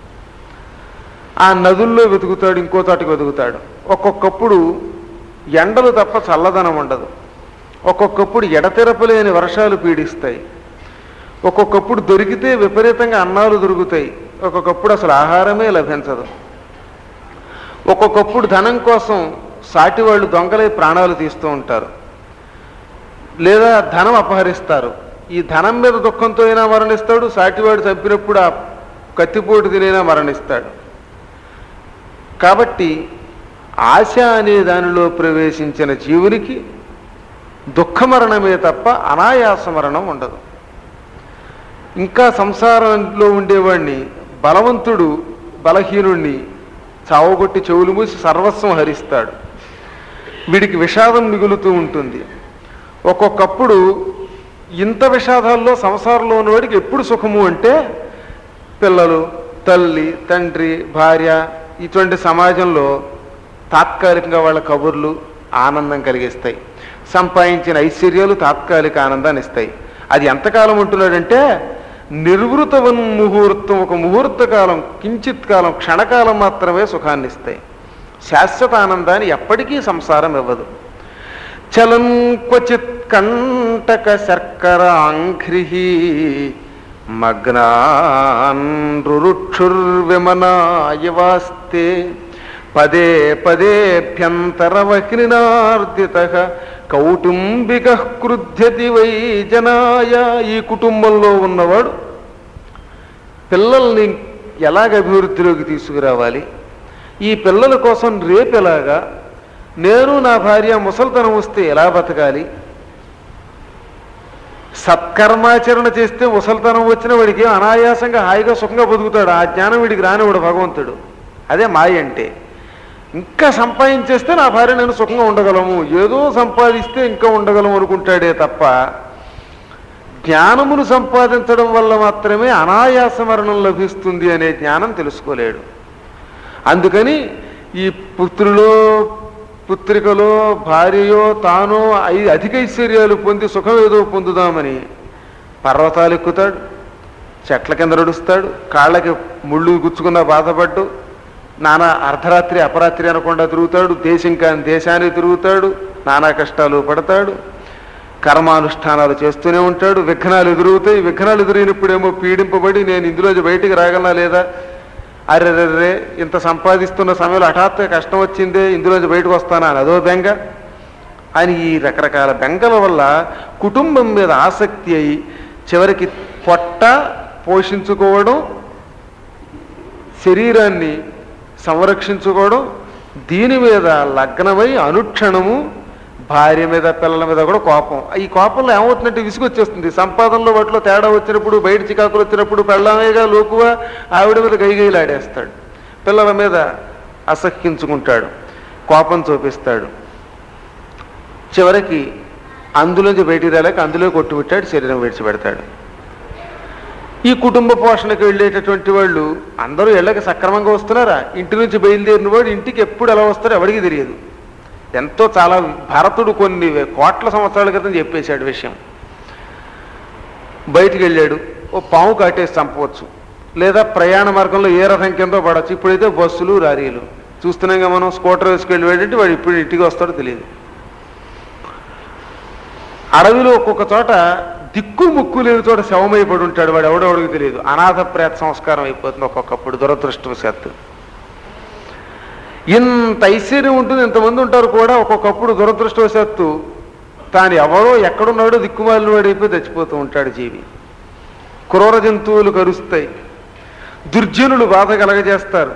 ఆ నదుల్లో వెతుకుతాడు ఇంకో చోటకి వెతుకుతాడు ఒక్కొక్కప్పుడు ఎండలు తప్ప చల్లదనం ఉండదు ఒక్కొక్కప్పుడు ఎడతెరపలేని వర్షాలు పీడిస్తాయి ఒక్కొక్కప్పుడు దొరికితే విపరీతంగా అన్నాలు దొరుకుతాయి ఒక్కొక్కప్పుడు అసలు ఆహారమే లభించదు ఒక్కొక్కప్పుడు ధనం కోసం సాటి వాళ్ళు దొంగలై ప్రాణాలు తీస్తూ ఉంటారు లేదా ధనం అపహరిస్తారు ఈ ధనం మీద దుఃఖంతో అయినా మరణిస్తాడు సాటివాడు చంపినప్పుడు ఆ కత్తిపోటు తినైనా మరణిస్తాడు కాబట్టి ఆశ అనే దానిలో ప్రవేశించిన జీవునికి దుఃఖమరణమే తప్ప అనాయాస మరణం ఉండదు ఇంకా సంసారంలో ఉండేవాడిని బలవంతుడు బలహీనుణ్ణి చావగొట్టి చెవులు మూసి సర్వస్వం హరిస్తాడు వీడికి విషాదం మిగులుతూ ఉంటుంది ఒక్కొక్కప్పుడు ఇంత విషాదాల్లో సంసారంలో ఉన్నవాడికి ఎప్పుడు సుఖము అంటే పిల్లలు తల్లి తండ్రి భార్య ఇటువంటి సమాజంలో తాత్కాలికంగా వాళ్ళ కబుర్లు ఆనందం కలిగిస్తాయి సంపాదించిన ఐశ్వర్యాలు తాత్కాలిక ఆనందాన్ని ఇస్తాయి అది ఎంతకాలం ఉంటున్నాడంటే నిర్వృతవన్ ముహూర్తం ఒక ముహూర్త కాలం కించిత్ కాలం క్షణకాలం మాత్రమే సుఖాన్ని ఇస్తాయి శాశ్వత ఆనందాన్ని ఎప్పటికీ సంసారం ఇవ్వదు చలం క్వచిత్ కంటక శర్కరాంఘ్రి మగ్నాన్రుక్షుర్విమనాయవాస్తే పదే పదేభ్యంతరవహ్నినార్దిత కౌటుంబిక క్రుధ్యతి వై జనాయ ఈ కుటుంబంలో ఉన్నవాడు పిల్లల్ని ఎలాగ అభివృద్ధిలోకి తీసుకురావాలి ఈ పిల్లల కోసం రేపు ఎలాగా నేను నా భార్య ముసలితనం వస్తే ఎలా బతకాలి సత్కర్మాచరణ చేస్తే ముసలితనం వచ్చిన వాడికి అనాయాసంగా హాయిగా సుఖంగా బతుకుతాడు ఆ జ్ఞానం వీడికి రానివాడు భగవంతుడు అదే మాయ అంటే ఇంకా సంపాదించేస్తే నా భార్య నేను సుఖంగా ఉండగలము ఏదో సంపాదిస్తే ఇంకా ఉండగలము అనుకుంటాడే తప్ప జ్ఞానమును సంపాదించడం వల్ల మాత్రమే అనాయాస మరణం లభిస్తుంది అనే జ్ఞానం తెలుసుకోలేడు అందుకని ఈ పుత్రులో పుత్రికలో భార్యయో తానో ఐ అధిక ఐశ్వర్యాలు పొంది సుఖం ఏదో పొందుదామని పర్వతాలు ఎక్కుతాడు చెట్ల కింద నడుస్తాడు కాళ్ళకి ముళ్ళు గుచ్చుకున్న బాధపడ్డు నానా అర్ధరాత్రి అపరాత్రి అనకుండా తిరుగుతాడు దేశం కాని దేశానికి తిరుగుతాడు నానా కష్టాలు పడతాడు కర్మానుష్ఠానాలు చేస్తూనే ఉంటాడు విఘ్నాలు ఎదురవుతాయి విఘ్నాలు ఎదురైనప్పుడేమో పీడింపబడి నేను ఇందులోంచి బయటికి రాగలనా లేదా అరెరెర్రే ఇంత సంపాదిస్తున్న సమయంలో హఠాత్తుగా కష్టం వచ్చిందే ఇందులోంచి బయటకు వస్తానా అని అదో బెంగ అని ఈ రకరకాల బెంగల వల్ల కుటుంబం మీద ఆసక్తి అయి చివరికి పొట్ట పోషించుకోవడం శరీరాన్ని సంరక్షించుకోవడం దీని మీద లగ్నమై అనుక్షణము భార్య మీద పిల్లల మీద కూడా కోపం ఈ కోపంలో ఏమవుతుందంటే విసుగొచ్చేస్తుంది సంపాదనలో వాటిలో తేడా వచ్చినప్పుడు బయట చికాకులు వచ్చినప్పుడు పెళ్ళమేగా లోకువా ఆవిడ మీద గైగైలాడేస్తాడు పిల్లల మీద అసహ్యించుకుంటాడు కోపం చూపిస్తాడు చివరికి అందులోంచి బయటికి రాలేక అందులో కొట్టుబెట్టాడు శరీరం విడిచిపెడతాడు ఈ కుటుంబ పోషణకు వెళ్ళేటటువంటి వాళ్ళు అందరూ ఇళ్ళకి సక్రమంగా వస్తున్నారా ఇంటి నుంచి బయలుదేరిన వాడు ఇంటికి ఎప్పుడు ఎలా వస్తారో ఎవరికి తెలియదు ఎంతో చాలా భరతుడు కొన్ని వే- కోట్ల సంవత్సరాల క్రితం చెప్పేశాడు విషయం బయటికి వెళ్ళాడు ఓ పాము కాటేసి చంపవచ్చు లేదా ప్రయాణ మార్గంలో ఏ రథం కింద పడవచ్చు ఇప్పుడైతే బస్సులు లారీలు చూస్తున్నాం మనం స్కూటర్ వేసుకెళ్ళి వెళ్ళి వాడు ఇప్పుడు ఇంటికి వస్తాడో తెలియదు అడవిలో ఒక్కొక్క చోట దిక్కు ముక్కు లేని చోట శవమైపడి ఉంటాడు వాడు ఎవడెవడికి తెలియదు అనాథ ప్రేత సంస్కారం అయిపోతుంది ఒక్కొక్కప్పుడు దురదృష్టవశాత్తు ఇంత ఐశ్వర్యం ఉంటుంది ఇంతమంది ఉంటారు కూడా ఒక్కొక్కప్పుడు దురదృష్టవశాత్తు తాను ఎవరో ఎక్కడున్నాడో దిక్కుమాలిన వాడైపోయి చచ్చిపోతూ ఉంటాడు జీవి క్రూర జంతువులు కరుస్తాయి దుర్జనులు బాధ కలగజేస్తారు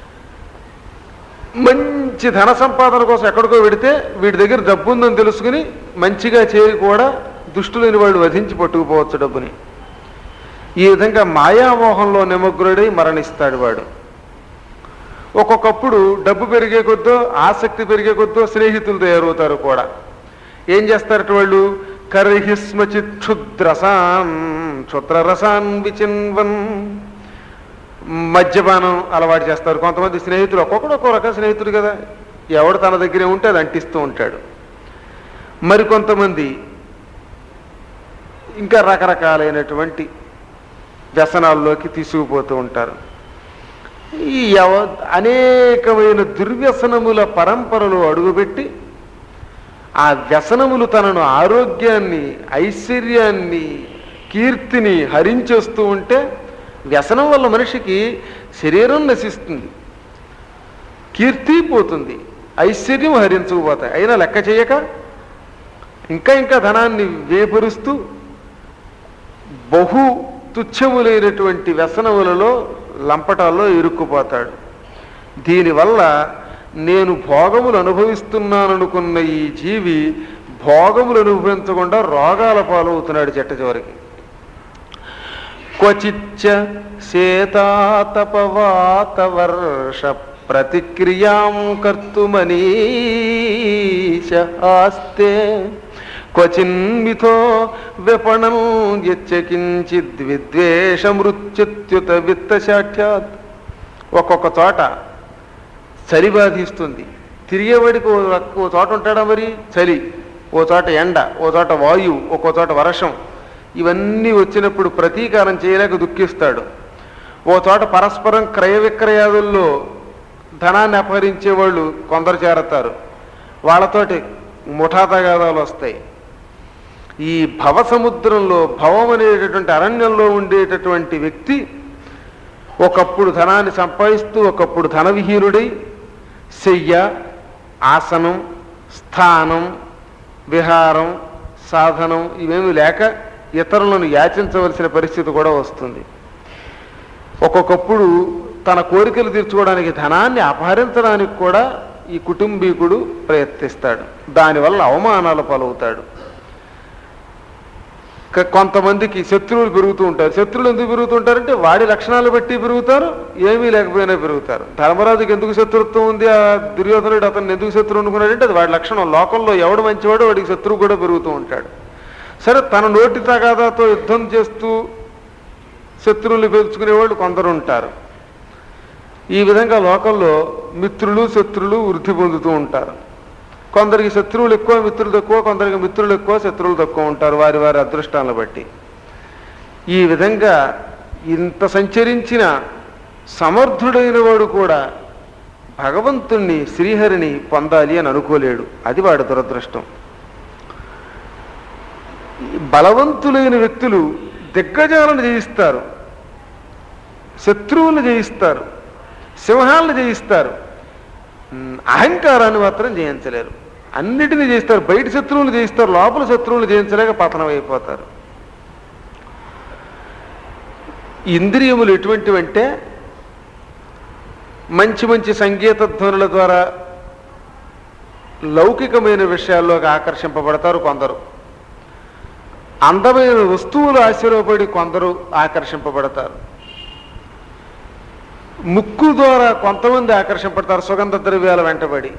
మంచి ధన సంపాదన కోసం ఎక్కడికో వెడితే వీడి దగ్గర డబ్బు ఉందని తెలుసుకుని మంచిగా చేరి కూడా దుష్టులేని వాడు వధించి పట్టుకుపోవచ్చు డబ్బుని ఈ విధంగా మాయామోహంలో నిమగ్నుడై మరణిస్తాడు వాడు ఒక్కొక్కప్పుడు డబ్బు పెరిగే కొద్దో ఆసక్తి పెరిగే కొద్దో స్నేహితులు తయారవుతారు కూడా ఏం చేస్తారట వాళ్ళు కర్హిస్మచి క్షుద్రసాన్ క్షుద్రరసాన్ విచిన్వన్ మద్యపానం అలవాటు చేస్తారు కొంతమంది స్నేహితులు ఒక్కొక్కడు ఒక్కో రకం స్నేహితుడు కదా ఎవడు తన దగ్గరే ఉంటే అది అంటిస్తూ ఉంటాడు మరి కొంతమంది ఇంకా రకరకాలైనటువంటి వ్యసనాల్లోకి తీసుకుపోతూ ఉంటారు ఈ యవ అనేకమైన దుర్వ్యసనముల పరంపరలో అడుగుపెట్టి ఆ వ్యసనములు తనను ఆరోగ్యాన్ని ఐశ్వర్యాన్ని కీర్తిని హరించేస్తూ ఉంటే వ్యసనం వల్ల మనిషికి శరీరం నశిస్తుంది కీర్తి పోతుంది ఐశ్వర్యం హరించుకుపోతాయి అయినా లెక్క చేయక ఇంకా ఇంకా ధనాన్ని వేపరుస్తూ బహు తుచ్చములైనటువంటి వ్యసనములలో లంపటాల్లో ఇరుక్కుపోతాడు దీనివల్ల నేను భోగములు అనుభవిస్తున్నాననుకున్న ఈ జీవి భోగములు అనుభవించకుండా రోగాల పాలవుతున్నాడు చెట్ట చివరికి క్వచిచ్చ శేతాతపవాత వర్ష ప్రతిక్రియాం కర్తుమనీశ ఆస్తే క్వచిన్మిథో విపణం యచ్చ కించిద్ విద్వేషమృత్యుత్యుత విత్తశాఠ్యాత్ ఒక్కొక్క చోట చలి బాధిస్తుంది తిరిగేవాడికి ఓ రక- ఓ చోట ఉంటాడా మరి చలి ఓ చోట ఎండ ఓ చోట వాయువు ఒక్కో చోట వర్షం ఇవన్నీ వచ్చినప్పుడు ప్రతీకారం చేయలేక దుఃఖిస్తాడు ఓ చోట పరస్పరం క్రయ విక్రయాదుల్లో ధనాన్ని అపహరించే వాళ్ళు కొందరు చేరతారు వాళ్ళతోటి ముఠా తగాదాలు వస్తాయి ఈ భవ సముద్రంలో భవం అనేటటువంటి అరణ్యంలో ఉండేటటువంటి వ్యక్తి ఒకప్పుడు ధనాన్ని సంపాదిస్తూ ఒకప్పుడు ధనవిహీనుడై శయ్య ఆసనం స్థానం విహారం సాధనం ఇవేమి లేక ఇతరులను యాచించవలసిన పరిస్థితి కూడా వస్తుంది ఒక్కొక్కప్పుడు తన కోరికలు తీర్చుకోవడానికి ధనాన్ని అపహరించడానికి కూడా ఈ కుటుంబీకుడు ప్రయత్నిస్తాడు దానివల్ల అవమానాలు పాలవుతాడు క- కొంతమందికి శత్రువులు పెరుగుతూ ఉంటారు శత్రువులు ఎందుకు పెరుగుతుంటారంటే వాడి లక్షణాలు బట్టి పెరుగుతారు ఏమీ లేకపోయినా పెరుగుతారు ధర్మరాజుకి ఎందుకు శత్రుత్వం ఉంది ఆ దుర్యోధనుడు అతను ఎందుకు శత్రువు అనుకున్నాడంటే అది వాడి లక్షణం లోకంలో ఎవడు మంచివాడో వాడికి శత్రువు కూడా పెరుగుతూ ఉంటాడు సరే తన నోటి తగాదాతో యుద్ధం చేస్తూ శత్రువులు పెంచుకునేవాళ్ళు కొందరు ఉంటారు ఈ విధంగా లోకంలో మిత్రులు శత్రులు వృద్ధి పొందుతూ ఉంటారు కొందరికి శత్రువులు ఎక్కువ మిత్రులు తక్కువ కొందరికి మిత్రులు ఎక్కువ శత్రువులు తక్కువ ఉంటారు వారి వారి అదృష్టాలను బట్టి ఈ విధంగా ఇంత సంచరించిన సమర్థుడైన వాడు కూడా భగవంతుణ్ణి శ్రీహరిని పొందాలి అని అనుకోలేడు అది వాడి దురదృష్టం ఈ బలవంతులైన వ్యక్తులు దిగ్గజాలను జయిస్తారు శత్రువులను జయిస్తారు సింహాలను జయిస్తారు ఉమ్, అహంకారాన్ని మాత్రం జయించలేరు అన్నిటినీ జయిస్తారు బయట శత్రువులు జయిస్తారు లోపల శత్రువులు జయించలేక పతనం అయిపోతారు ఇంద్రియములు ఎటువంటివంటే మంచి మంచి సంగీత ధ్వనుల ద్వారా లౌకికమైన విషయాల్లోకి ఆకర్షింపబడతారు కొందరు అందమైన వస్తువులు ఆశ్చర్యపడి కొందరు ఆకర్షింపబడతారు ముక్కు ద్వారా కొంతమంది ఆకర్షింపడతారు సుగంధ ద్రవ్యాల వెంటబడి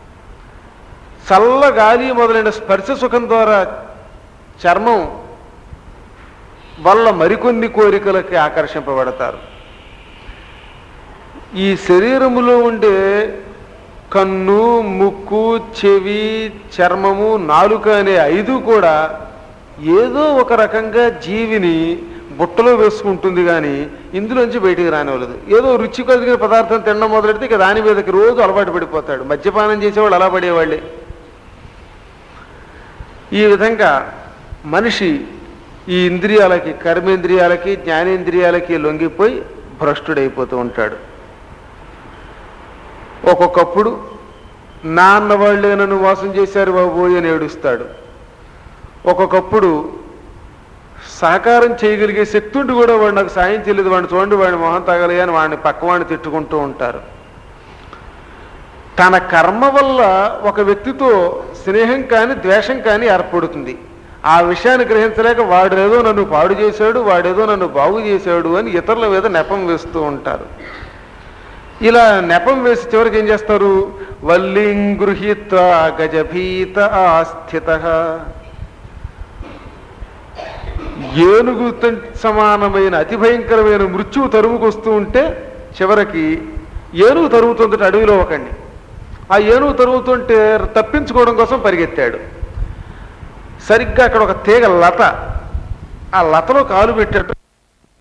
చల్ల గాలి మొదలైన స్పర్శ సుఖం ద్వారా చర్మం వల్ల మరికొన్ని కోరికలకి ఆకర్షింపబడతారు ఈ శరీరములో ఉండే కన్ను ముక్కు చెవి చర్మము నాలుక అనే ఐదు కూడా ఏదో ఒక రకంగా జీవిని బుట్టలో వేసుకుంటుంది కానీ ఇందులోంచి బయటికి రానివ్వలేదు ఏదో రుచి కలిగిన పదార్థం తినడం మొదలెడితే ఇక దాని మీదకి రోజు అలవాటు పడిపోతాడు మద్యపానం చేసేవాళ్ళు అలా పడేవాళ్ళే ఈ విధంగా మనిషి ఈ ఇంద్రియాలకి కర్మేంద్రియాలకి జ్ఞానేంద్రియాలకి లొంగిపోయి భ్రష్టుడైపోతూ ఉంటాడు ఒక్కొక్కప్పుడు నాన్న వాళ్ళే నన్ను మోసం చేశారు బాబోయ్ అని ఏడుస్తాడు ఒక్కొక్కప్పుడు సహకారం చేయగలిగే శక్తి ఉండి కూడా వాడు నాకు సాయం చేయలేదు వాడిని చూడండి వాడిని మొహం తగలే అని వాడిని పక్కవాడిని తిట్టుకుంటూ ఉంటారు తన కర్మ వల్ల ఒక వ్యక్తితో స్నేహం కానీ ద్వేషం కానీ ఏర్పడుతుంది ఆ విషయాన్ని గ్రహించలేక వాడేదో నన్ను పాడు చేశాడు వాడేదో నన్ను బాగు చేశాడు అని ఇతరుల మీద నెపం వేస్తూ ఉంటారు ఇలా నెపం వేసి చివరికి ఏం చేస్తారు వల్లిం గృహీత గజభీత ఆస్థిత ఏనుగు తం- సమానమైన అతి భయంకరమైన మృత్యువు తరుముకొస్తూ ఉంటే చివరికి ఏనుగు తరుగుతుందట అడవిలో ఒకండి ఆ ఏనుగు తరుగుతుంటే తప్పించుకోవడం కోసం పరిగెత్తాడు సరిగ్గా అక్కడ ఒక తీగ లత ఆ లతలో కాలు పెట్టాడు